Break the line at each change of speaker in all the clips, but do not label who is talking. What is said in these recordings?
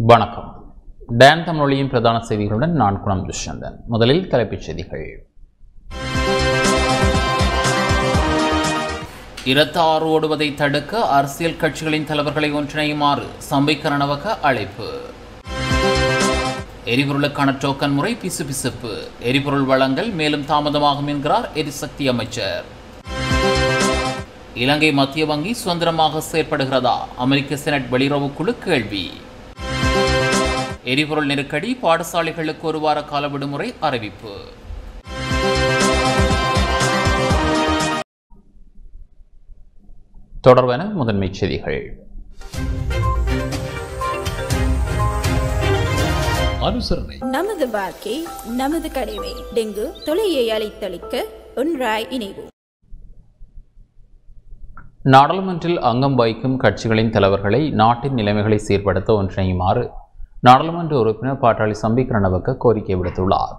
வணக்கம் டான் தமிழொலியின் பிரதான செய்திகளுடன் நான் குணம் துஷ்யந்தன் முதலில் தலைப்புச் செய்திகள் இரத்தாறு ஓடுவதை தடுக்க அரசியல் கட்சிகளின் தலைவர்களை ஒன்றிணையுமாறு சம்பிக்க ரணவக அழைப்பு எரிபொருளுக்கான டோக்கன் முறை பிசுபிசுப்பு எரிபொருள் வழங்கல் மேலும் தாமதமாகும் என்கிறார் எரிசக்தி அமைச்சர் இலங்கை மத்திய வங்கி சுதந்திரமாக செயற்படுகிறதா அமெரிக்க செனட் வெளியுறவு குழு கேள்வி எரிபொருள் நெருக்கடி பாடசாலைகளுக்கு ஒரு வார கால விடுமுறை அறிவிப்பு தொடர்பான முதன்மைச் செய்திகள்
அனுசரணை
நமது வாழ்க்கை நமது கடமை டெங்கு தொலையை அழைத்தளிக்க ஒன்றாய் இணைவோம்
நாடாளுமன்றில் அங்கம் வகிக்கும் கட்சிகளின் தலைவர்களை நாட்டின் நிலைமைகளை சீர்படுத்த ஒன்றிணையுமாறு நாடாளுமன்ற உறுப்பினர் பாட்டாளி சம்பிக் ரணவக்க கோரிக்கை விடுத்துள்ளார்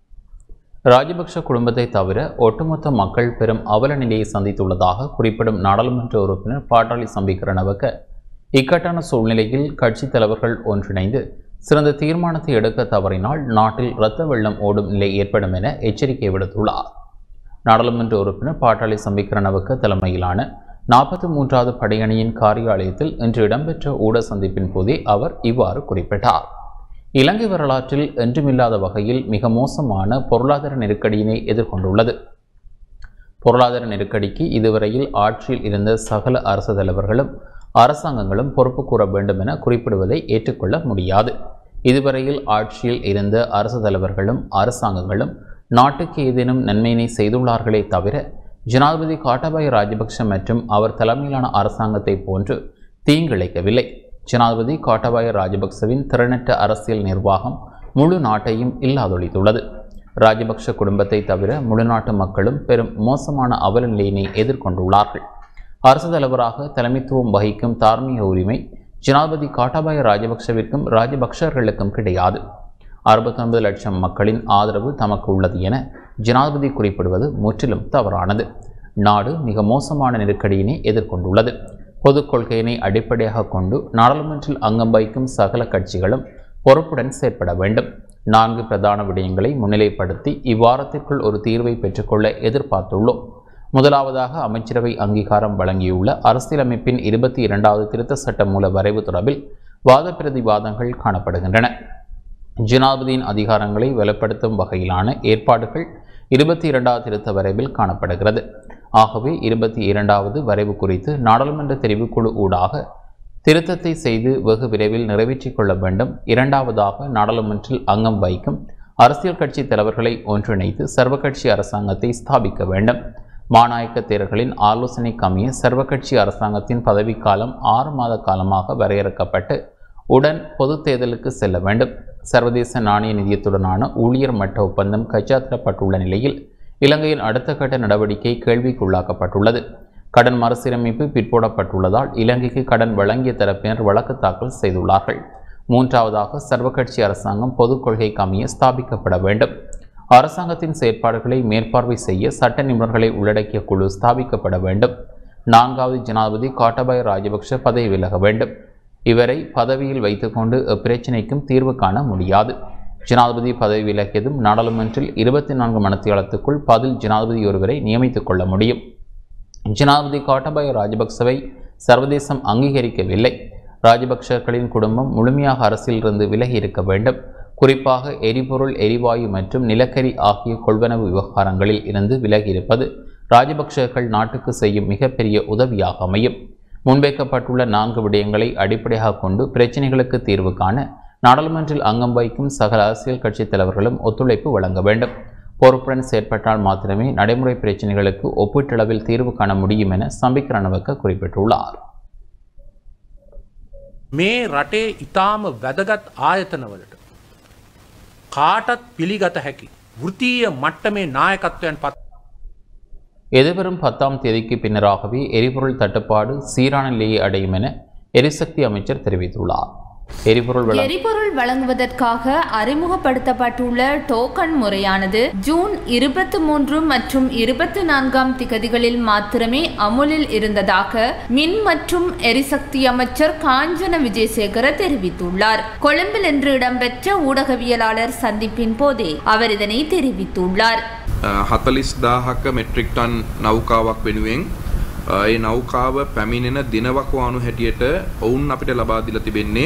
ராஜபக்ஷ குடும்பத்தை தவிர ஒட்டுமொத்த மக்கள் பெரும் அவல நிலையை சந்தித்துள்ளதாக குறிப்பிடும் நாடாளுமன்ற உறுப்பினர் பாட்டாளி சம்பிக் ரணவக்க இக்கட்டான சூழ்நிலையில் கட்சி தலைவர்கள் ஒன்றிணைந்து சிறந்த தீர்மானத்தை எடுக்க தவறினால் நாட்டில் இரத்த வெள்ளம் ஓடும் நிலை ஏற்படும் என எச்சரிக்கை விடுத்துள்ளார் நாடாளுமன்ற உறுப்பினர் பாட்டாளி சம்பிக்கரணவுக்கு தலைமையிலான நாற்பத்தி மூன்றாவது படையணியின் காரியாலயத்தில் இன்று இடம்பெற்ற ஊடக சந்திப்பின் போதே அவர் இவ்வாறு குறிப்பிட்டார் இலங்கை வரலாற்றில் என்றுமில்லாத வகையில் மிக மோசமான பொருளாதார நெருக்கடியினை எதிர்கொண்டுள்ளது பொருளாதார நெருக்கடிக்கு இதுவரையில் ஆட்சியில் இருந்த சகல அரசு தலைவர்களும் அரசாங்கங்களும் பொறுப்பு கூற வேண்டும் என குறிப்பிடுவதை ஏற்றுக்கொள்ள முடியாது இதுவரையில் ஆட்சியில் இருந்த அரசு தலைவர்களும் அரசாங்கங்களும் நாட்டுக்கு ஏதேனும் நன்மையினை செய்துள்ளார்களே தவிர ஜனாதிபதி காட்டாபாய ராஜபக்ஷ மற்றும் அவர் தலைமையிலான அரசாங்கத்தை போன்று தீங்கிழைக்கவில்லை ஜனாதிபதி காட்டாபாய ராஜபக்சவின் திறனற்ற அரசியல் நிர்வாகம் முழு நாட்டையும் இல்லாதொழித்துள்ளது ராஜபக்ஷ குடும்பத்தை தவிர முழு நாட்டு மக்களும் பெரும் மோசமான அவல நிலையினை எதிர்கொண்டுள்ளார்கள் அரசு தலைவராக தலைமைத்துவம் வகிக்கும் தார்மீக உரிமை ஜனாதிபதி காட்டாபாய ராஜபக்ஷவிற்கும் ராஜபக்ஷர்களுக்கும் கிடையாது அறுபத்தொன்பது லட்சம் மக்களின் ஆதரவு தமக்கு உள்ளது என ஜனாதிபதி குறிப்பிடுவது முற்றிலும் தவறானது நாடு மிக மோசமான நெருக்கடியினை எதிர்கொண்டுள்ளது பொதுக் கொள்கையினை அடிப்படையாக கொண்டு நாடாளுமன்றில் அங்கம் வகிக்கும் சகல கட்சிகளும் பொறுப்புடன் செயற்பட வேண்டும் நான்கு பிரதான விடயங்களை முன்னிலைப்படுத்தி இவ்வாரத்திற்குள் ஒரு தீர்வை பெற்றுக்கொள்ள எதிர்பார்த்துள்ளோம் முதலாவதாக அமைச்சரவை அங்கீகாரம் வழங்கியுள்ள அரசியலமைப்பின் இருபத்தி இரண்டாவது திருத்த சட்ட மூல வரைவு தொடர்பில் வாத பிரதிவாதங்கள் காணப்படுகின்றன ஜனாதிபதியின் அதிகாரங்களை வலுப்படுத்தும் வகையிலான ஏற்பாடுகள் இருபத்தி இரண்டாவது திருத்த வரைவில் காணப்படுகிறது ஆகவே இருபத்தி இரண்டாவது வரைவு குறித்து நாடாளுமன்ற தெரிவுக்குழு ஊடாக திருத்தத்தை செய்து வெகு விரைவில் நிறைவேற்றிக் கொள்ள வேண்டும் இரண்டாவதாக நாடாளுமன்றில் அங்கம் வைக்கும் அரசியல் கட்சி தலைவர்களை ஒன்றிணைத்து சர்வகட்சி அரசாங்கத்தை ஸ்தாபிக்க வேண்டும் மாநாயக்க தேர்தல்களின் ஆலோசனை கமிய சர்வகட்சி அரசாங்கத்தின் பதவிக்காலம் ஆறு மாத காலமாக வரையறுக்கப்பட்டு உடன் பொது தேர்தலுக்கு செல்ல வேண்டும் சர்வதேச நாணய நிதியத்துடனான ஊழியர் மட்ட ஒப்பந்தம் கைச்சாத்திடப்பட்டுள்ள நிலையில் இலங்கையின் அடுத்த கட்ட நடவடிக்கை கேள்விக்குள்ளாக்கப்பட்டுள்ளது கடன் மறுசீரமைப்பு பிற்போடப்பட்டுள்ளதால் இலங்கைக்கு கடன் வழங்கிய தரப்பினர் வழக்கு தாக்கல் செய்துள்ளார்கள் மூன்றாவதாக சர்வகட்சி அரசாங்கம் பொதுக் கொள்கை கமிய ஸ்தாபிக்கப்பட வேண்டும் அரசாங்கத்தின் செயற்பாடுகளை மேற்பார்வை செய்ய சட்ட நிபுணர்களை உள்ளடக்கிய குழு ஸ்தாபிக்கப்பட வேண்டும் நான்காவது ஜனாதிபதி காட்டபாய ராஜபக்ஷ பதவி விலக வேண்டும் இவரை பதவியில் வைத்துக்கொண்டு இப்பிரச்சினைக்கும் தீர்வு காண முடியாது ஜனாதிபதி பதவி விலகியதும் நாடாளுமன்றில் இருபத்தி நான்கு மணித்தியாலத்துக்குள் பதில் ஜனாதிபதி ஒருவரை நியமித்துக் கொள்ள முடியும் ஜனாதிபதி காட்டபாய ராஜபக்சவை சர்வதேசம் அங்கீகரிக்கவில்லை ராஜபக்சர்களின் குடும்பம் முழுமையாக அரசியலிருந்து விலகி இருக்க வேண்டும் குறிப்பாக எரிபொருள் எரிவாயு மற்றும் நிலக்கரி ஆகிய கொள்வனவு விவகாரங்களில் இருந்து விலகி இருப்பது ராஜபக்சர்கள் நாட்டுக்கு செய்யும் மிகப்பெரிய உதவியாக அமையும் முன்வைக்கப்பட்டுள்ள நான்கு விடயங்களை அடிப்படையாக கொண்டு பிரச்சினைகளுக்கு தீர்வு காண நாடாளுமன்றில் அங்கம் வகிக்கும் சகல அரசியல் கட்சித் தலைவர்களும் ஒத்துழைப்பு வழங்க வேண்டும் பொறுப்புடன் செயற்பட்டால் மாத்திரமே நடைமுறை பிரச்சினைகளுக்கு ஒப்பீட்டளவில் தீர்வு காண முடியும் என சம்பிக் ரணவக்க குறிப்பிட்டுள்ளார்
මේ රටේ ඉතාම වැදගත් ආයතනවලට කාටත් පිළිගත හැකි වෘතීය මට්ටමේ නායකත්වයන් පත්
எதிர்வரும் பத்தாம் தேதிக்கு பின்னராகவே எரிபொருள் தட்டுப்பாடு சீரான நிலையை அடையும் என எரிசக்தி அமைச்சர் தெரிவித்துள்ளார் எரிபொருள் வழங்க
எரிபொருள் வழங்குவதற்காக அறிமுகப்படுத்தப்பட்டுள்ள டோக்கன் முறையானது ஜூன் இருபத்தி மூன்று மற்றும் இருபத்தி நான்காம் திகதிகளில் மாத்திரமே அமுலில் இருந்ததாக மின் மற்றும் எரிசக்தி அமைச்சர் காஞ்சன விஜயசேகர தெரிவித்துள்ளார் கொழும்பில் இன்று இடம்பெற்ற ஊடகவியலாளர் சந்திப்பின் போதே அவர் இதனை தெரிவித்துள்ளார்
හතලිස් දාහක්ක මෙට්‍රික් ටන් නෞකාවක් වෙනුවෙන් අ, ඒ නෞකාව පැමිණෙන දිනවකවානු හැටියට ඔවුන් අපිට ලබාදිල තිබෙන්නේ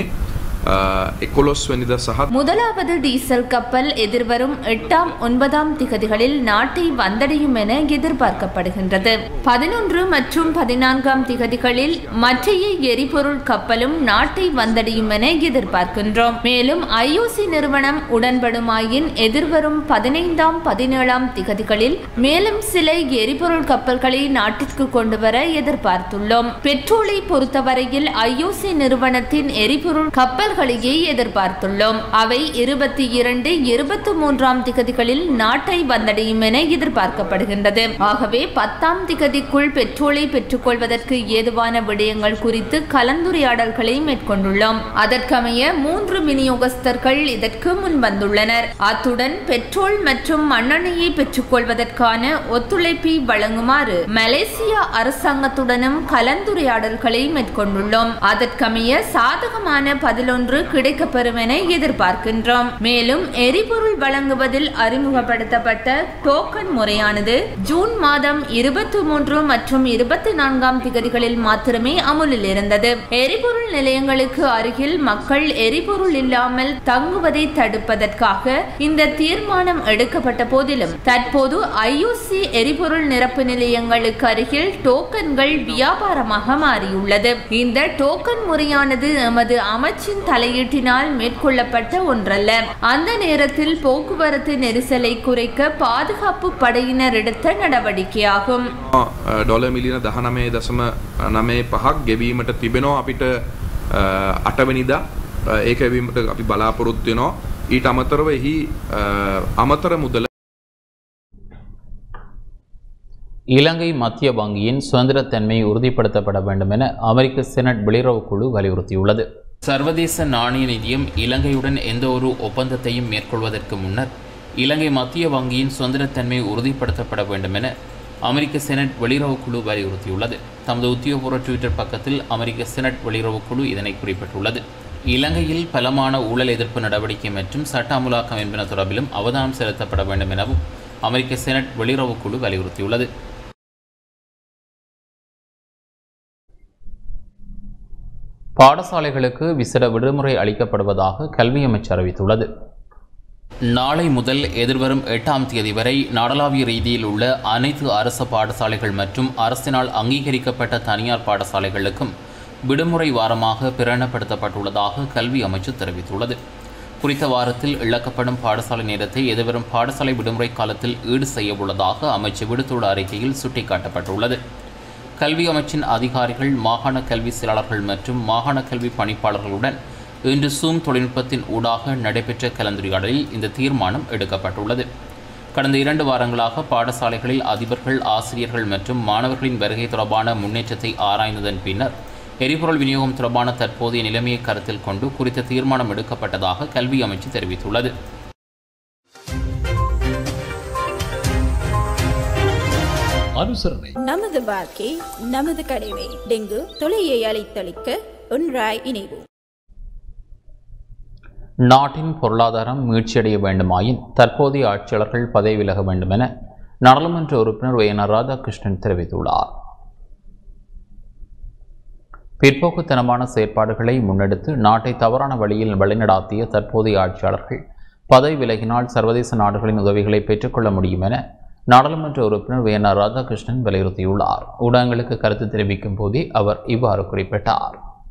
එකොලොස් වනිද සහ
முதலாவது டீசல் கப்பல் எதிர்வரும் எட்டாம் ஒன்பதாம் திகதிகளில் நாட்டை வந்தடையும் என எதிர்பார்க்கப்படுகின்றது பதினொன்று மற்றும் பதினான்காம் திகதிகளில் மற்றைய எரிபொருள் கப்பலும் நாட்டை வந்தடையும் என எதிர்பார்க்கின்றோம் மேலும் ஐஓசி நிறுவனம் உடன்படுமாயின் எதிர்வரும் பதினைந்தாம் பதினேழாம் திகதிகளில் மேலும் சில எரிபொருள் கப்பல்களை நாட்டிற்கு கொண்டு வர எதிர்பார்த்துள்ளோம் பெட்ரோலை பொறுத்தவரையில் ஐஓசி நிறுவனத்தின் எரிபொருள் கப்பல்களையே எதிர்பார்த்துள்ளோம் அவை இருபத்தி இரண்டு இருபத்தி மூன்றாம் திகதிகளில் நாட்டை வந்தடையும் என எதிர்பார்க்கப்படுகின்றது ஆகவே பத்தாம் திகதிக்குள் பெட்ரோலை பெற்றுக்கொள்வதற்கு ஏதுவான விடயங்கள் குறித்து கலந்துரையாடல்களை மேற்கொண்டுள்ளோம் அதற்கமைய மூன்று விநியோகஸ்தர்கள் இதற்கு முன்வந்துள்ளனர் அத்துடன் பெட்ரோல் மற்றும் மண்ணெண்ணெயை பெற்றுக்கொள்வதற்கான ஒத்துழைப்பை வழங்குமாறு மலேசியா அரசாங்கத்துடனும் கலந்துரையாடல்களை மேற்கொண்டுள்ளோம் அதற்கமைய சாதகமான பதிலொன்று கிடைக்கப்பெறும் என எதிர்பார்க்கின்றோம் மேலும் எரிபொருள் வழங்குவதில் அறிமுகப்படுத்தப்பட்ட டோக்கன் முறையானது ஜூன் மாதம் இருபத்தி மூன்று மற்றும் இருபத்தி நான்காம் திகதிகளில் மாத்திரமே அமுலில் இருந்தது எரிபொருள் நிலையங்களுக்கு அருகில் மக்கள் எரிபொருள் இல்லாமல் தங்குவதை தடுப்பதற்காக இந்த தீர்மானம் எடுக்கப்பட்ட போதிலும் தற்போது ஐயூசி எரிபொருள் நிரப்பு நிலையங்களுக்கு அருகில் டோக்கன்கள் வியாபாரமாக மாறியுள்ளது இந்த டோக்கன் முறையானது எமது அமைச்சின் தலையீட்டினால் மேற்கொள்ளப்பட்ட ஒன்றல்ல அந்த நேரத்தில் போக்குவரத்து நெரிசலை குறைக்க பாதுகாப்பு படையினர் எடுத்த நடவடிக்கையாகும்
ඩොල මිලියන දහනමේ දසම නමේ පහක් ගෙවීමට තිබෙනවා අපිට අ, අටවැනිදා අ, ඒක ඇවීමට අපි බලාපොරොත්තු වෙනවා ඊට අමතරව එහි අ, අමතර මුදල
இலங்கை மத்திய வங்கியின் சுதந்திரத்தன்மை உறுதிப்படுத்தப்பட வேண்டும் என அமெரிக்க செனட் வெளியுறவு குழு வலியுறுத்தியுள்ளது சர்வதேச நாணய நிதியம் இலங்கையுடன் எந்த ஒரு ஒப்பந்தத்தையும் மேற்கொள்வதற்கு முன்னர் இலங்கை மத்திய வங்கியின் சுதந்திரத்தன்மை உறுதிப்படுத்தப்பட வேண்டும் என அமெரிக்க செனட் வெளியுறவு குழு வலியுறுத்தியுள்ளது தமது உத்தியோகபூர்வ ட்விட்டர் பக்கத்தில் அமெரிக்க செனட் வெளியுறவு குழு இதனை குறிப்பிட்டுள்ளது இலங்கையில் பலமான ஊழல் எதிர்ப்பு நடவடிக்கை மற்றும் சட்ட அமுலாக்கம் என்பன தொடர்பிலும் அவதானம் செலுத்தப்பட வேண்டும் எனவும் அமெரிக்க செனட் வெளியுறவு குழு வலியுறுத்தியுள்ளது பாடசாலைகளுக்கு விசேட விடுமுறை அளிக்கப்படுவதாக கல்வி அமைச்சு அறிவித்துள்ளது நாளை முதல் எதிர்வரும் எட்டாம் தேதி வரை நாடளாவிய ரீதியில் உள்ள அனைத்து அரசு பாடசாலைகள் மற்றும் அரசினால் அங்கீகரிக்கப்பட்ட தனியார் பாடசாலைகளுக்கும் விடுமுறை வாரமாக பிரகடனப்படுத்தப்பட்டுள்ளதாக கல்வி அமைச்சு தெரிவித்துள்ளது குறித்த வாரத்தில் இழக்கப்படும் பாடசாலை நேரத்தை எதிர்வரும் பாடசாலை விடுமுறை காலத்தில் ஈடு செய்ய உள்ளதாக அமைச்சு விடுத்துள்ள அறிக்கையில் சுட்டிக்காட்டப்பட்டுள்ளது கல்வி அமைச்சின் அதிகாரிகள் மாகாண கல்வி செயலாளர்கள் மற்றும் மாகாண கல்வி பணிப்பாளர்களுடன் இன்று சூம் தொழில்நுட்பத்தின் ஊடாக நடைபெற்ற கலந்துரையாடலில் இந்த தீர்மானம் எடுக்கப்பட்டுள்ளது கடந்த இரண்டு வாரங்களாக பாடசாலைகளில் அதிபர்கள் ஆசிரியர்கள் மற்றும் மாணவர்களின் வருகை தொடர்பான முன்னேற்றத்தை ஆராய்ந்ததன் பின்னர் எரிபொருள் விநியோகம் தொடர்பான தற்போதைய நிலைமையை கருத்தில் கொண்டு குறித்த தீர்மானம் எடுக்கப்பட்டதாக கல்வி அமைச்சு தெரிவித்துள்ளது
අනුසරණයි.
நமது வாழ்க்கை நமது கடமை டெங்கு தொலையை அழைத்தளிக்க ஒன்றாய் இணைவோம்
நாட்டின் பொருளாதாரம் மீட்சியடைய வேண்டுமாயின் தற்போதைய ஆட்சியாளர்கள் பதவி விலக வேண்டும் என நாடாளுமன்ற உறுப்பினர் என் ராதாகிருஷ்ணன் தெரிவித்துள்ளார் பிற்போக்குத்தனமான செயற்பாடுகளை முன்னெடுத்து நாட்டை தவறான வழியில் வழிநடாத்திய தற்போதைய ஆட்சியாளர்கள் பதவி விலகினால் சர்வதேச நாடுகளின் உதவிகளை பெற்றுக்கொள்ள முடியும் என நாடாளுமன்ற உறுப்பினர் என் ராதாகிருஷ்ணன் வலியுறுத்தியுள்ளார் ஊடகங்களுக்கு கருத்து தெரிவிக்கும் போதே அவர் இவ்வாறு குறிப்பிட்டார்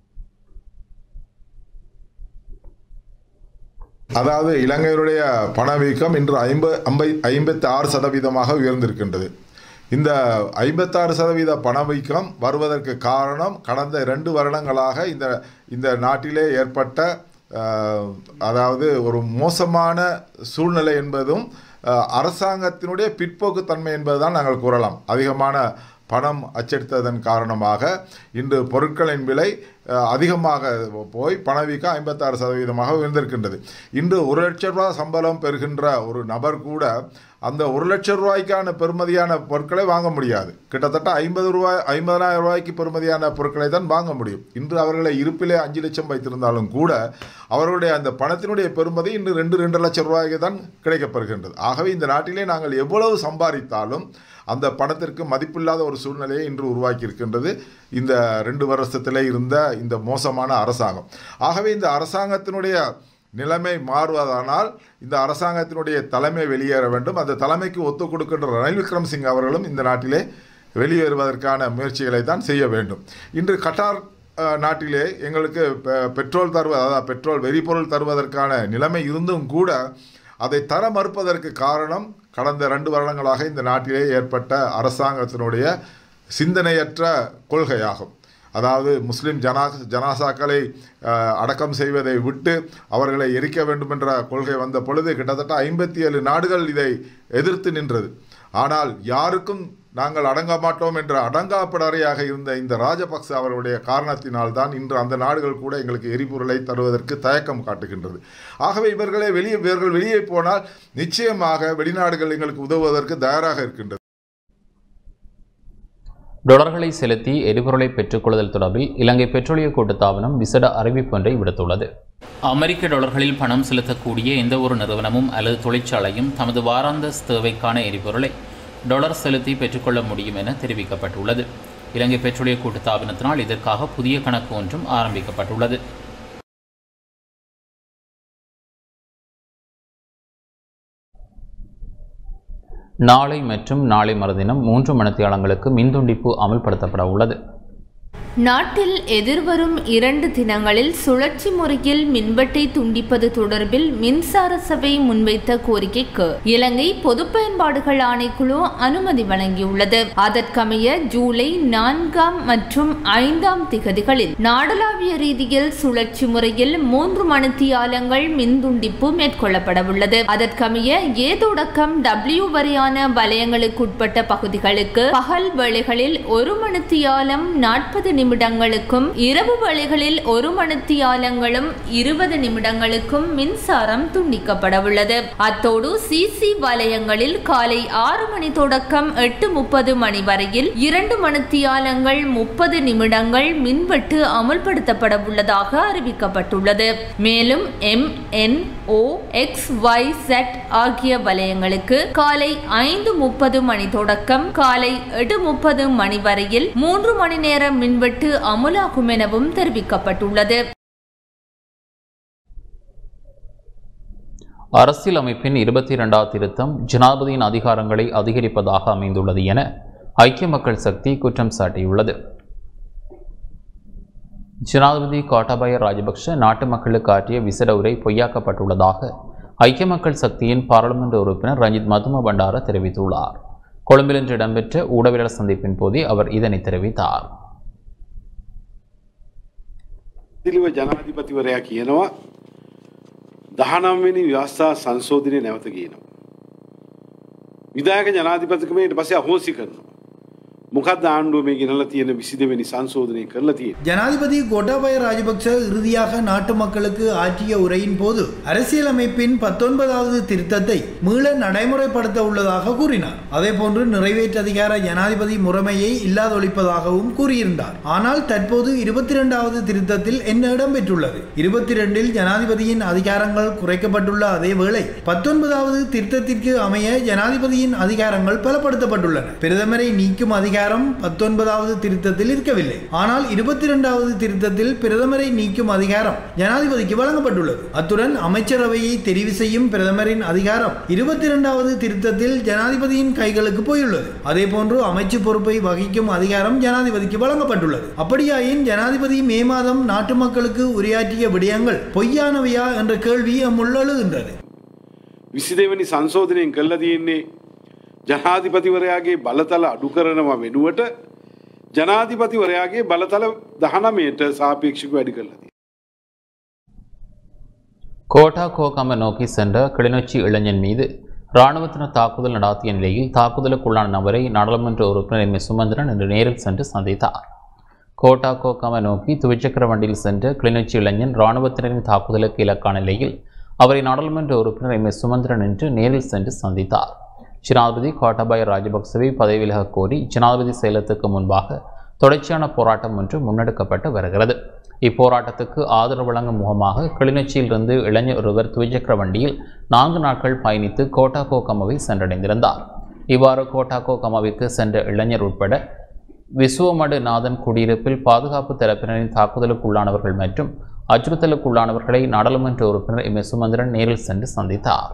அதாவது இலங்கையினுடைய பணவீக்கம் இன்று ஐம்ப ஐம்பை ஐம்பத்தி ஆறு சதவீதமாக உயர்ந்திருக்கின்றது இந்த ஐம்பத்தாறு சதவீத பணவீக்கம் வருவதற்கு காரணம் கடந்த ரெண்டு வருடங்களாக இந்த இந்த நாட்டிலே ஏற்பட்ட அஹ், அதாவது ஒரு மோசமான சூழ்நிலை என்பதும் அஹ், அரசாங்கத்தினுடைய பிற்போக்குத்தன்மை என்பதுதான் நாங்கள் கூறலாம் அதிகமான பணம் அச்சடித்ததன் காரணமாக இன்று பொருட்களின் விலை அஹ், அதிகமாக போய் பணவீக்கம் ஐம்பத்தாறு சதவீதமாக உயர்ந்திருக்கின்றது இன்று ஒரு லட்ச ரூபா சம்பளம் பெறுகின்ற ஒரு நபர் கூட அந்த ஒரு லட்சம் ரூபாய்க்கான பெறுமதியான பொருட்களை வாங்க முடியாது கிட்டத்தட்ட ஐம்பது ரூபாய் ஐம்பதாயிரம் ரூபாய்க்கு பெறுமதியான பொருட்களை தான் வாங்க முடியும் இன்று அவர்களை இருப்பிலே அஞ்சு லட்சம் வைத்திருந்தாலும் கூட அவர்களுடைய அந்த பணத்தினுடைய பெறுமதி இன்று ரெண்டு ரெண்டு லட்சம் ரூபாய்க்கு தான் கிடைக்கப்பெறுகின்றது ஆகவே இந்த நாட்டிலே நாங்கள் எவ்வளவு சம்பாதித்தாலும் அந்த பணத்திற்கு மதிப்பில்லாத ஒரு சூழ்நிலையை இன்று உருவாக்கி இருக்கின்றது இந்த ரெண்டு வருஷத்திலே இருந்த இந்த மோசமான அரசாங்கம் ஆகவே இந்த அரசாங்கத்தினுடைய நிலைமை மாறுவதானால் இந்த அரசாங்கத்தினுடைய தலைமை வெளியேற வேண்டும் அந்த தலைமைக்கு ஒத்துக் கொடுக்கின்ற ரணில் விக்ரமசிங்க அவர்களும் இந்த நாட்டிலே வெளியேறுவதற்கான முயற்சிகளை தான் செய்ய வேண்டும் இன்று கட்டார் அஹ், நாட்டிலே எங்களுக்கு பெ- பெட்ரோல் தருவது அதாவது பெட்ரோல் வெறிபொருள் தருவதற்கான நிலைமை இருந்தும் கூட அதை தர மறுப்பதற்கு காரணம் கடந்த ரெண்டு வருடங்களாக இந்த நாட்டிலே ஏற்பட்ட அரசாங்கத்தினுடைய சிந்தனையற்ற கொள்கையாகும் அதாவது முஸ்லிம் ஜனா ஜனாசாக்களை அஹ், அடக்கம் செய்வதை விட்டு அவர்களை எரிக்க வேண்டும் என்ற கொள்கை வந்த பொழுது கிட்டத்தட்ட ஐம்பத்தி ஏழு நாடுகள் இதை எதிர்த்து நின்றது ஆனால் யாருக்கும் நாங்கள் அடங்க மாட்டோம் என்ற அடங்காப்படறையாக இருந்த இந்த ராஜபக்ச அவர்களுடைய காரணத்தினால் தான் இன்று அந்த நாடுகள் கூட எங்களுக்கு எரிபொருளை தருவதற்கு தயக்கம் காட்டுகின்றது ஆகவே இவர்களே வெளியே இவர்கள் வெளியே போனால் நிச்சயமாக வெளிநாடுகள் எங்களுக்கு உதவுவதற்கு தயாராக இருக்கின்றது
டொலர்களை செலுத்தி எரிபொருளை பெற்றுக்கொள்ளுதல் தொடர்பில் இலங்கை பெட்ரோலிய கூட்டுத்தாபனம் விசேட அறிவிப்பொன்றை விடுத்துள்ளது அமெரிக்க டாலர்களில் பணம் செலுத்தக்கூடிய எந்த ஒரு நிறுவனமும் அல்லது தொழிற்சாலையும் தமது வாராந்த தேவைக்கான எரிபொருளை டாலர் செலுத்தி பெற்றுக்கொள்ள முடியும் என தெரிவிக்கப்பட்டுள்ளது இலங்கை பெட்ரோலிய கூட்டுத்தாபனத்தினால் இதற்காக புதிய கணக்கு ஒன்றும் ஆரம்பிக்கப்பட்டுள்ளது நாளை மற்றும் நாளை மறுதினம் மூன்று மணித்தியாலங்களுக்கு மின்துண்டிப்பு அமல்படுத்தப்பட உள்ளது
நாட்டில் எதிர்வரும் இரண்டு தினங்களில் சுழற்சி முறையில் மின்வெட்டை துண்டிப்பது தொடர்பில் மின்சார சபை முன்வைத்த கோரிக்கைக்கு இலங்கை பொது பயன்பாடுகள் ஆணைக்குழு அனுமதி வழங்கியுள்ளது அதற்கமைய ஜூலை நான்காம் மற்றும் ஐந்தாம் திகதிகளில் நாடளாவிய ரீதியில் சுழற்சி முறையில் மூன்று மணித்தியாலங்கள் மின் துண்டிப்பு மேற்கொள்ளப்படவுள்ளது அதற்கமைய ஏ தொடக்கம் டபிள்யூ வரையான வலயங்களுக்குட்பட்ட பகுதிகளுக்கு பகல் வேளைகளில் ஒரு மணித்தியாலம் நாற்பது நிமிடங்களுக்கும் இரவு வேளைகளில் ஒரு மணித்தியாலங்களும் இருபது நிமிடங்களுக்கும் மின்சாரம் துண்டிக்கப்படவுள்ளது அத்தோடு சிசி வலயங்களில் காலை ஆறு மணி தொடக்கம் எட்டு முப்பது மணி வரையில் இரண்டு மணித்தியாலங்கள் முப்பது நிமிடங்கள் மின்வெட்டு அமல்படுத்தப்பட உள்ளதாக அறிவிக்கப்பட்டுள்ளது மேலும் M N O X Y Z ஆகிய வலயங்களுக்கு காலை ஐந்து முப்பது மணி தொடக்கம் காலை எட்டு முப்பது மணி வரையில் மூன்று மணி நேர மின்வெட்டு அமுலாகும் எனவும் தெரிவிக்கப்பட்டுள்ளது
அரசியல் அமைப்பின் இருபத்தி இரண்டாவது திருத்தம் ஜனாதிபதியின் அதிகாரங்களை அதிகரிப்பதாக அமைந்துள்ளது என ஐக்கிய மக்கள் சக்தி குற்றம் சாட்டியுள்ளது ஜனாதிபதி கோட்டாபய ராஜபக்ஷ நாட்டு மக்களுக்கு ஆற்றிய விசேட உரை பொய்யாக்கப்பட்டுள்ளதாக ஐக்கிய மக்கள் சக்தியின் பாராளுமன்ற உறுப்பினர் ரஞ்சித் மதும பண்டார தெரிவித்துள்ளார் கொழும்பில் இன்று இடம்பெற்ற ஊடகவியலாளர் சந்திப்பின் போதே அவர் இதனை தெரிவித்தார்
දිලිව ජනාධිපතිවරයා කියනවා දහනම්වෙනි ව්‍යවස්ථා සංශෝධනය නැවත කියනවා. විදායක ජනාධිපතිකමට පසේ අහෝසි කරනවා. මොකද ආණ්ඩුව මේ ගෙනල තියෙන විසිදවෙනි සංශෝධනය කරලා තියෙන.
ஜனாதிபதி கோட்டாபய ராஜபக்ச இறுதியாக நாட்டு மக்களுக்கு ஆற்றிய உரையின் போது அரசியலமைப்பின் பத்தொன்பதாவது திருத்தத்தை மீள நடைமுறைப்படுத்த உள்ளதாக கூறினார் அதேபோன்று நிறைவேற்று அதிகார ஜனாதிபதி முறைமையை இல்லாதொழிப்பதாகவும் கூறியிருந்தார் ஆனால் தற்போது இருபத்தி இரண்டாவது திருத்தத்தில் என்ன இடம்பெற்றுள்ளது இருபத்தி இரண்டில் ஜனாதிபதியின் அதிகாரங்கள் குறைக்கப்பட்டுள்ள அதேவேளை பத்தொன்பதாவது திருத்தத்திற்கு அமைய ஜனாதிபதியின் அதிகாரங்கள் பலப்படுத்தப்பட்டுள்ளன பிரதமரை நீக்கும் அதிகாரம் பத்தொன்பதாவது திருத்தத்தில் இருக்கவில்லை ஆனால் இருபத்தி இரண்டாவது திருத்தத்தில் பிரதமரை நீக்கும் அதிகாரம் ஜனாதிபதிக்கு வழங்கப்பட்டுள்ளது அத்துடன் அமைச்சரவையை தெரிவு செய்யும் பிரதமரின் அதிகாரம் இருபத்தி இரண்டாவது திருத்தத்தில் ஜனாதிபதியின் கைகளுக்கு போயுள்ளது அதேபோன்று அமைச்சு பொறுப்பை வகிக்கும் அதிகாரம் ஜனாதிபதிக்கு வழங்கப்பட்டுள்ளது அப்படியாயின் ஜனாதிபதி மே மாதம் நாட்டு மக்களுக்கு உரையாற்றிய விடயங்கள் பொய்யானவையா என்ற கேள்வி அம்முள் எழுகின்றது
විසිදවෙනි සංශෝධනයෙන් කල්ල තියෙන්නේ ජනාධිපතිවරයාගේ බලතල අඩු කරනවා වෙනුවට ජනාධිපතිවරයාගේ බලතල දහනමයට සාපේක්ෂක වැඩි කරලදී.
கோட்டா கோகம நோக்கி சென்ற கிளிநொச்சி இளைஞன் மீது இராணுவத்தினர் தாக்குதல் நடாத்திய நிலையில் தாக்குதலுக்குள்ளான நபரை நாடாளுமன்ற உறுப்பினர் எம் எஸ் சுமந்திரன் இன்று நேரில் சென்று சந்தித்தார் கோட்டா கோக்காம நோக்கி துவிச்சக்கர வண்டியில் சென்ற கிளிநொச்சி இளைஞன் இராணுவத்தினரின் தாக்குதலுக்கு இலக்கான நிலையில் அவரை நாடாளுமன்ற உறுப்பினர் எம் எஸ் சுமந்திரன் இன்று நேரில் சென்று சந்தித்தார் ஜனாதிபதி கோட்டாபாய ராஜபக்சவை பதவி விலகக் கோரி ஜனாதிபதி செயலத்துக்கு முன்பாக தொடர்ச்சியான போராட்டம் ஒன்று முன்னெடுக்கப்பட்டு வருகிறது இப்போராட்டத்துக்கு ஆதரவு வழங்கும் முகமாக கிளிநொச்சியிலிருந்து இளைஞர் ஒருவர் துவிச்சக்கர வண்டியில் நான்கு நாட்கள் பயணித்து கோட்டா கோகமாவை சென்றடைந்திருந்தார் இவ்வாறு கோட்டா கோகமாவிற்கு சென்ற இளைஞர் உட்பட விசுவமடு நாதன் குடியிருப்பில் பாதுகாப்பு தரப்பினரின் தாக்குதலுக்குள்ளானவர்கள் மற்றும் அச்சுறுத்தலுக்குள்ளானவர்களை நாடாளுமன்ற உறுப்பினர் எம் எஸ் சுமந்திரன் நேரில் சென்று சந்தித்தார்